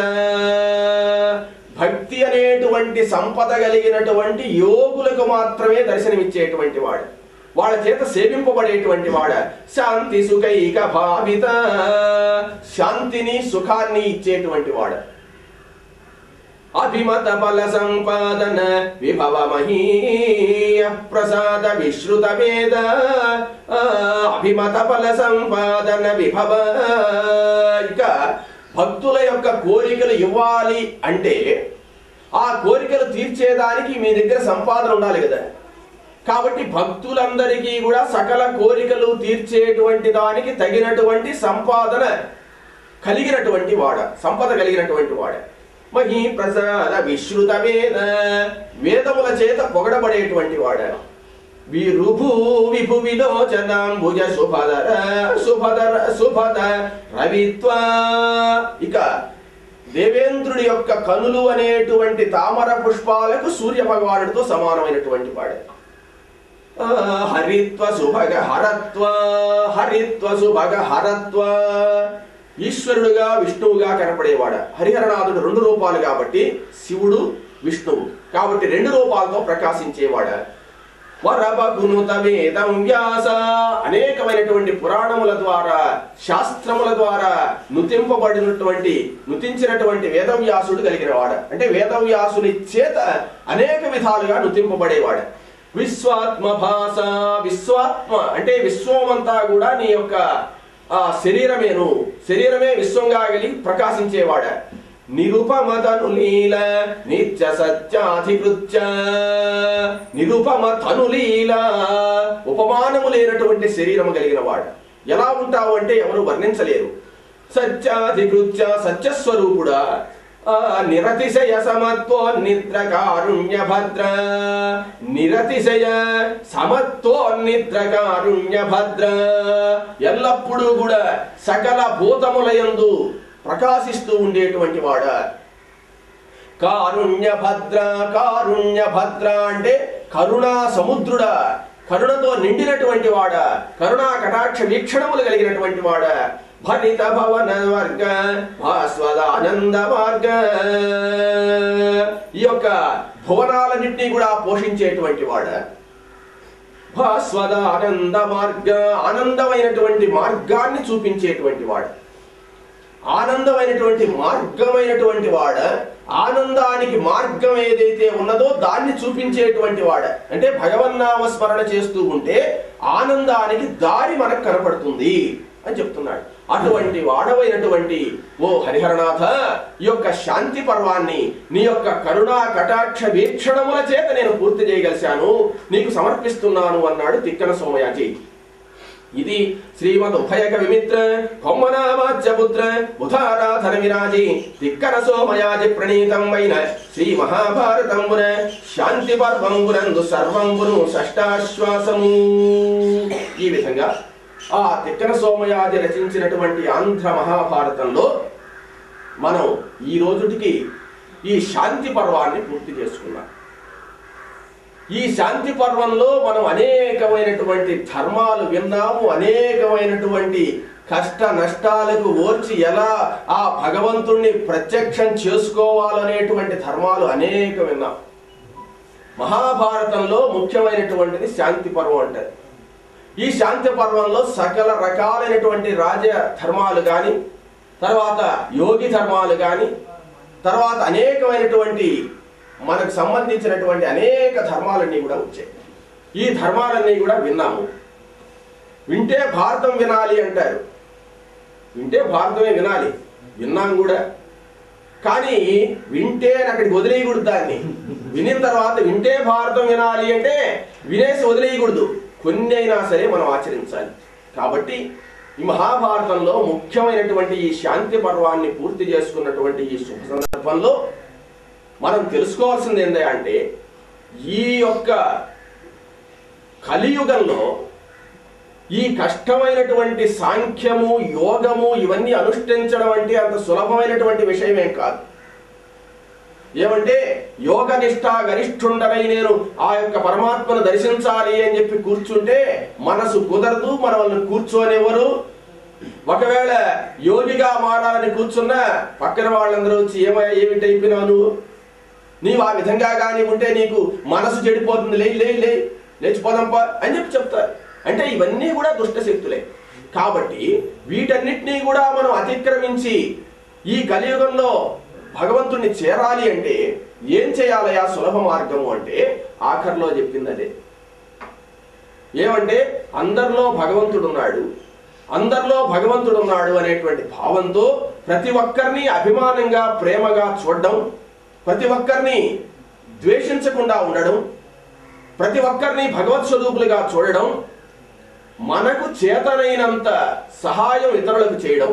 భక్తి అనేటువంటి సంపద కలిగినటువంటి యోగులకు మాత్రమే దర్శనమిచ్చేటువంటి వాడు వాళ్ళ చేత సేవింపబడేటువంటి వాడ శాంతి సుఖైక భావిత శాంతిని సుఖాన్ని ఇచ్చేటువంటి వాడు అభిమత బల సంపాదన విభవ మహీయ ప్రసాద విశ్రుత వేద ఆ, అభిమత బల సంపాదన విభవ ఇక భక్తుల యొక్క కోరికలు ఇవ్వాలి అంటే ఆ కోరికలు తీర్చేదానికి మీ దగ్గర సంపాదన ఉండాలి కదా కాబట్టి భక్తులందరికీ కూడా సకల కోరికలు తీర్చేటువంటి దానికి తగినటువంటి సంపాదన కలిగినటువంటి వాడ సంపద కలిగినటువంటి వాడ మహీ ప్రసాద విశ్రుత వేద వేదముల చేత పొగడబడేటువంటి వాడ విరుభు విభు విలోచనాంబుజ శుభదర శుభదర శుభద రవిత్వ ఇక దేవేంద్రుడి యొక్క కనులు అనేటువంటి తామర పుష్పాలకు సూర్య భగవానుడితో సమానమైనటువంటి వాడే ఆ, హరిత్వ సుభగ హరత్వ హరిత్వ సుభగ హరత్వ ఈశ్వరుడుగా విష్ణువుగా కనపడేవాడ హరిహరనాథుడు రెండు రూపాలు కాబట్టి శివుడు విష్ణువు కాబట్టి రెండు రూపాలతో ప్రకాశించేవాడ వరబగునుత వేదం వ్యాస అనేకమైనటువంటి పురాణముల ద్వారా శాస్త్రముల ద్వారా నుతింపబడినటువంటి నుతించినటువంటి వేదవ్యాసుడు కలిగిన వాడ అంటే వేదవ్యాసుని చేత అనేక విధాలుగా నుతింపబడేవాడు విశ్వాత్మ భాష విశ్వాత్మ అంటే విశ్వమంతా కూడా నీ యొక్క ఆ శరీరమేను శరీరమే విశ్వంగా కలిగి ప్రకాశించేవాడ నిరుపమతను లీల నిత్య సత్యాధికృత్య నిరుపమ తనులీల ఉపమానము లేనటువంటి శరీరము కలిగిన వాడు ఎలా ఉంటావు అంటే ఎవరు వర్ణించలేరు సత్యాధికృత్య సత్యస్వరూపుడా ఆ నిరతిశయ సమత్వో నిద్ర కారుణ్య భద్ర నిరతిశయ సమత్వో నిద్ర కారుణ్య భద్ర ఎల్లప్పుడూ కూడా సకల భూతములయందు ప్రకాశిస్తూ ఉండేటువంటి వాడ కారుణ్య భద్ర కారుణ్య భద్ర అంటే కరుణా సముద్రుడా కరుణతో నిండినటువంటి వాడ కరుణా కటాక్ష వీక్షణములు కలిగినటువంటి వాడ భరిత భవన వర్గ భాస్వదానంద మార్గ ఈ యొక్క భువనాలన్నింటినీ కూడా పోషించేటువంటి వాడ భాస్వద ఆనంద మార్గ ఆనందమైనటువంటి మార్గాన్ని చూపించేటువంటి వాడు ఆనందమైనటువంటి మార్గమైనటువంటి వాడ ఆనందానికి మార్గం ఏదైతే ఉన్నదో దాన్ని చూపించేటువంటి వాడ అంటే భగవన్నామ స్మరణ చేస్తూ ఉంటే ఆనందానికి దారి మనకు కనపడుతుంది అని చెప్తున్నాడు అటువంటి వాడవైనటువంటి ఓ హరిహరనాథ ఈ యొక్క శాంతి పర్వాన్ని నీ యొక్క కరుణా కటాక్ష వీక్షణముల చేత నేను పూర్తి చేయగలిశాను నీకు సమర్పిస్తున్నాను అన్నాడు తిక్కన సోమయాజీ ఇది శ్రీమద్ ఉభయక విమిత్ర కొమ్మనామాజ్యపుత్ర బుధారాధన విరాజి తిక్కన సోమయాజి ప్రణీతమైన శ్రీ మహాభారతంబున శాంతి పర్వంబునందు సర్వంబును షష్టాశ్వాసము ఈ విధంగా ఆ తిక్కన సోమయాజి రచించినటువంటి ఆంధ్ర మహాభారతంలో మనం ఈ రోజుటికి ఈ శాంతి పర్వాన్ని పూర్తి చేసుకున్నాం ఈ శాంతి పర్వంలో మనం అనేకమైనటువంటి ధర్మాలు విన్నాము అనేకమైనటువంటి కష్ట నష్టాలకు ఓర్చి ఎలా ఆ భగవంతుణ్ణి ప్రత్యక్షం చేసుకోవాలనేటువంటి ధర్మాలు అనేక విన్నాం మహాభారతంలో ముఖ్యమైనటువంటిది శాంతి పర్వం అంటారు ఈ శాంతి పర్వంలో సకల రకాలైనటువంటి రాజ ధర్మాలు కానీ తర్వాత యోగి ధర్మాలు కానీ తర్వాత అనేకమైనటువంటి మనకు సంబంధించినటువంటి అనేక ధర్మాలన్నీ కూడా వచ్చాయి ఈ ధర్మాలన్నీ కూడా విన్నాము వింటే భారతం వినాలి అంటారు వింటే భారతమే వినాలి విన్నాం కూడా కానీ వింటే అని అక్కడికి వదిలేయకూడదు దాన్ని వినిన తర్వాత వింటే భారతం వినాలి అంటే వినేసి వదిలేయకూడదు కొన్ని అయినా సరే మనం ఆచరించాలి కాబట్టి ఈ మహాభారతంలో ముఖ్యమైనటువంటి ఈ శాంతి పర్వాన్ని పూర్తి చేసుకున్నటువంటి ఈ శుభ సందర్భంలో మనం తెలుసుకోవాల్సింది ఏంటి అంటే ఈ యొక్క కలియుగంలో ఈ కష్టమైనటువంటి సాంఖ్యము యోగము ఇవన్నీ అనుష్ఠించడం అంటే అంత సులభమైనటువంటి విషయమేం కాదు ఏమంటే యోగ నిష్ఠ గరిష్ఠుండనై నేను ఆ యొక్క పరమాత్మను దర్శించాలి అని చెప్పి కూర్చుంటే మనసు కుదరదు మన వాళ్ళని కూర్చోనివ్వరు ఒకవేళ యోగిగా మారాలని కూర్చున్నా పక్కన వాళ్ళందరూ వచ్చి ఏమయ్యా ఏమిటి అయిపోయినావు నువ్వు నీవు ఆ విధంగా కానీ ఉంటే నీకు మనసు చెడిపోతుంది లే లే లే లేచిపోదాంపా అని చెప్పి చెప్తారు అంటే ఇవన్నీ కూడా దుష్ట శక్తులే కాబట్టి వీటన్నిటినీ కూడా మనం అతిక్రమించి ఈ కలియుగంలో భగవంతుణ్ణి చేరాలి అంటే ఏం చేయాలయా సులభ మార్గము అంటే ఆఖరిలో చెప్పింది అదే ఏమంటే అందరిలో భగవంతుడు ఉన్నాడు అందరిలో భగవంతుడు ఉన్నాడు అనేటువంటి భావంతో ప్రతి ఒక్కరిని అభిమానంగా ప్రేమగా చూడడం ప్రతి ఒక్కరిని ద్వేషించకుండా ఉండడం ప్రతి ఒక్కరిని భగవత్ స్వరూపులుగా చూడడం మనకు చేతనైనంత సహాయం ఇతరులకు చేయడం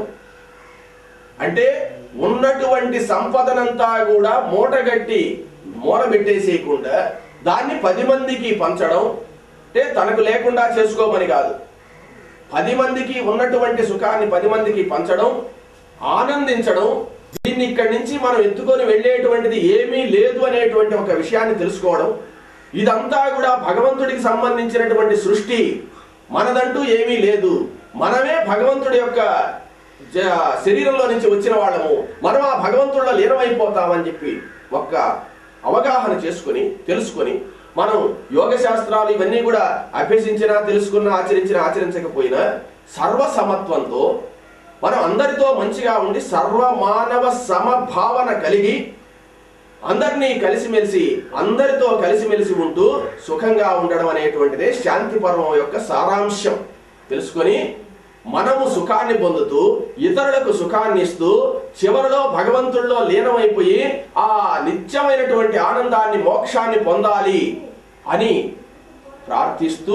అంటే ఉన్నటువంటి సంపదనంతా కూడా మూటగట్టి మూలబెట్టేసేయకుండా దాన్ని పది మందికి పంచడం అంటే తనకు లేకుండా చేసుకోమని కాదు పది మందికి ఉన్నటువంటి సుఖాన్ని పది మందికి పంచడం ఆనందించడం దీన్ని ఇక్కడి నుంచి మనం ఎత్తుకొని వెళ్ళేటువంటిది ఏమీ లేదు అనేటువంటి ఒక విషయాన్ని తెలుసుకోవడం ఇదంతా కూడా భగవంతుడికి సంబంధించినటువంటి సృష్టి మనదంటూ ఏమీ లేదు మనమే భగవంతుడి యొక్క జ- శరీరంలో నుంచి వచ్చిన వాళ్ళము మనం ఆ భగవంతుడిలో లీనమైపోతామని చెప్పి ఒక్క అవగాహన చేసుకొని తెలుసుకొని మనం యోగ శాస్త్రాలు ఇవన్నీ కూడా అభ్యసించినా తెలుసుకున్నా ఆచరించినా ఆచరించకపోయినా సర్వసమత్వంతో మనం అందరితో మంచిగా ఉండి సర్వ మానవ సమభావన కలిగి అందరినీ కలిసిమెలిసి అందరితో కలిసిమెలిసి ఉంటూ సుఖంగా ఉండడం అనేటువంటిదే శాంతి పర్వం యొక్క సారాంశం తెలుసుకొని మనము సుఖాన్ని పొందుతూ ఇతరులకు సుఖాన్ని ఇస్తూ చివరిలో భగవంతుల్లో లీనమైపోయి ఆ నిత్యమైనటువంటి ఆనందాన్ని మోక్షాన్ని పొందాలి అని ప్రార్థిస్తూ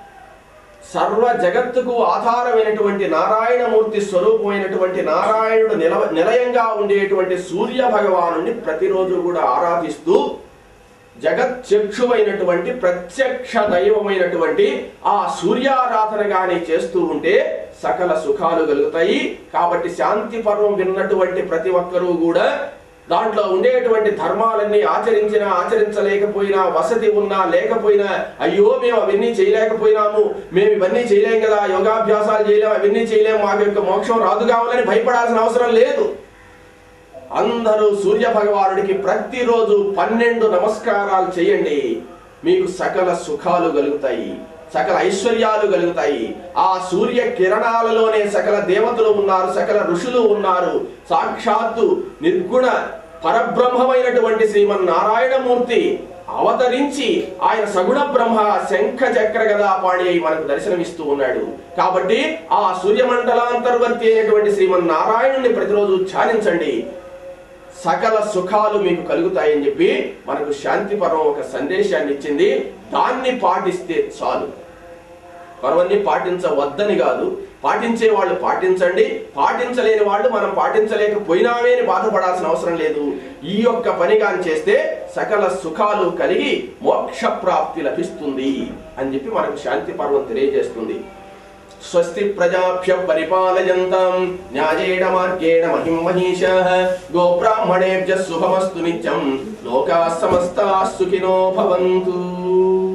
సర్వ జగత్తుకు ఆధారమైనటువంటి నారాయణమూర్తి స్వరూపమైనటువంటి నారాయణుడు నిల నిలయంగా ఉండేటువంటి సూర్య భగవాను ప్రతిరోజు కూడా ఆరాధిస్తూ జగచ్చక్షువైనటువంటి ప్రత్యక్ష దైవమైనటువంటి ఆ సూర్యారాధన గాని చేస్తూ ఉంటే సకల సుఖాలు కలుగుతాయి కాబట్టి శాంతి పర్వం విన్నటువంటి ప్రతి ఒక్కరూ కూడా దాంట్లో ఉండేటువంటి ధర్మాలన్నీ ఆచరించినా ఆచరించలేకపోయినా వసతి ఉన్నా లేకపోయినా అయ్యో మేము అవన్నీ చేయలేకపోయినాము మేము ఇవన్నీ చేయలేం కదా యోగాభ్యాసాలు చేయలేము అవన్నీ చేయలేము మాకు యొక్క మోక్షం రాదు కావాలని భయపడాల్సిన అవసరం లేదు అందరూ సూర్య భగవానుడికి ప్రతిరోజు పన్నెండు నమస్కారాలు చేయండి మీకు సకల సుఖాలు కలుగుతాయి సకల ఐశ్వర్యాలు కలుగుతాయి ఆ సూర్య కిరణాలలోనే సకల దేవతలు ఉన్నారు సకల ఋషులు ఉన్నారు సాక్షాత్తు నిర్గుణ పరబ్రహ్మమైనటువంటి శ్రీమన్నారాయణమూర్తి అవతరించి ఆయన సగుణ బ్రహ్మ శంఖ చక్ర గదా పాడి అయి మనకు దర్శనమిస్తూ ఉన్నాడు కాబట్టి ఆ సూర్యమండలాంతర్వర్తి అయినటువంటి శ్రీమన్నారాయణుని ప్రతిరోజు ధ్యానించండి సకల సుఖాలు మీకు కలుగుతాయని చెప్పి మనకు శాంతి పర్వం ఒక సందేశాన్ని ఇచ్చింది దాన్ని పాటిస్తే చాలు పర్వాన్ని పాటించవద్దని కాదు పాటించే వాళ్ళు పాటించండి పాటించలేని వాళ్ళు మనం పాటించలేకపోయినామే అని బాధపడాల్సిన అవసరం లేదు ఈ యొక్క పని కాని చేస్తే సకల సుఖాలు కలిగి మోక్ష ప్రాప్తి లభిస్తుంది అని చెప్పి మనకు శాంతి పర్వం తెలియజేస్తుంది స్వస్తి ప్రజాభ్య పరిపాలయంతాం న్యాయేణ మార్గేణ మహిం మనీషాః గోబ్రాహ్మణేభ్య శుభమస్తు నిత్యం లోకాः సమస్తాः సుఖినో భవంతు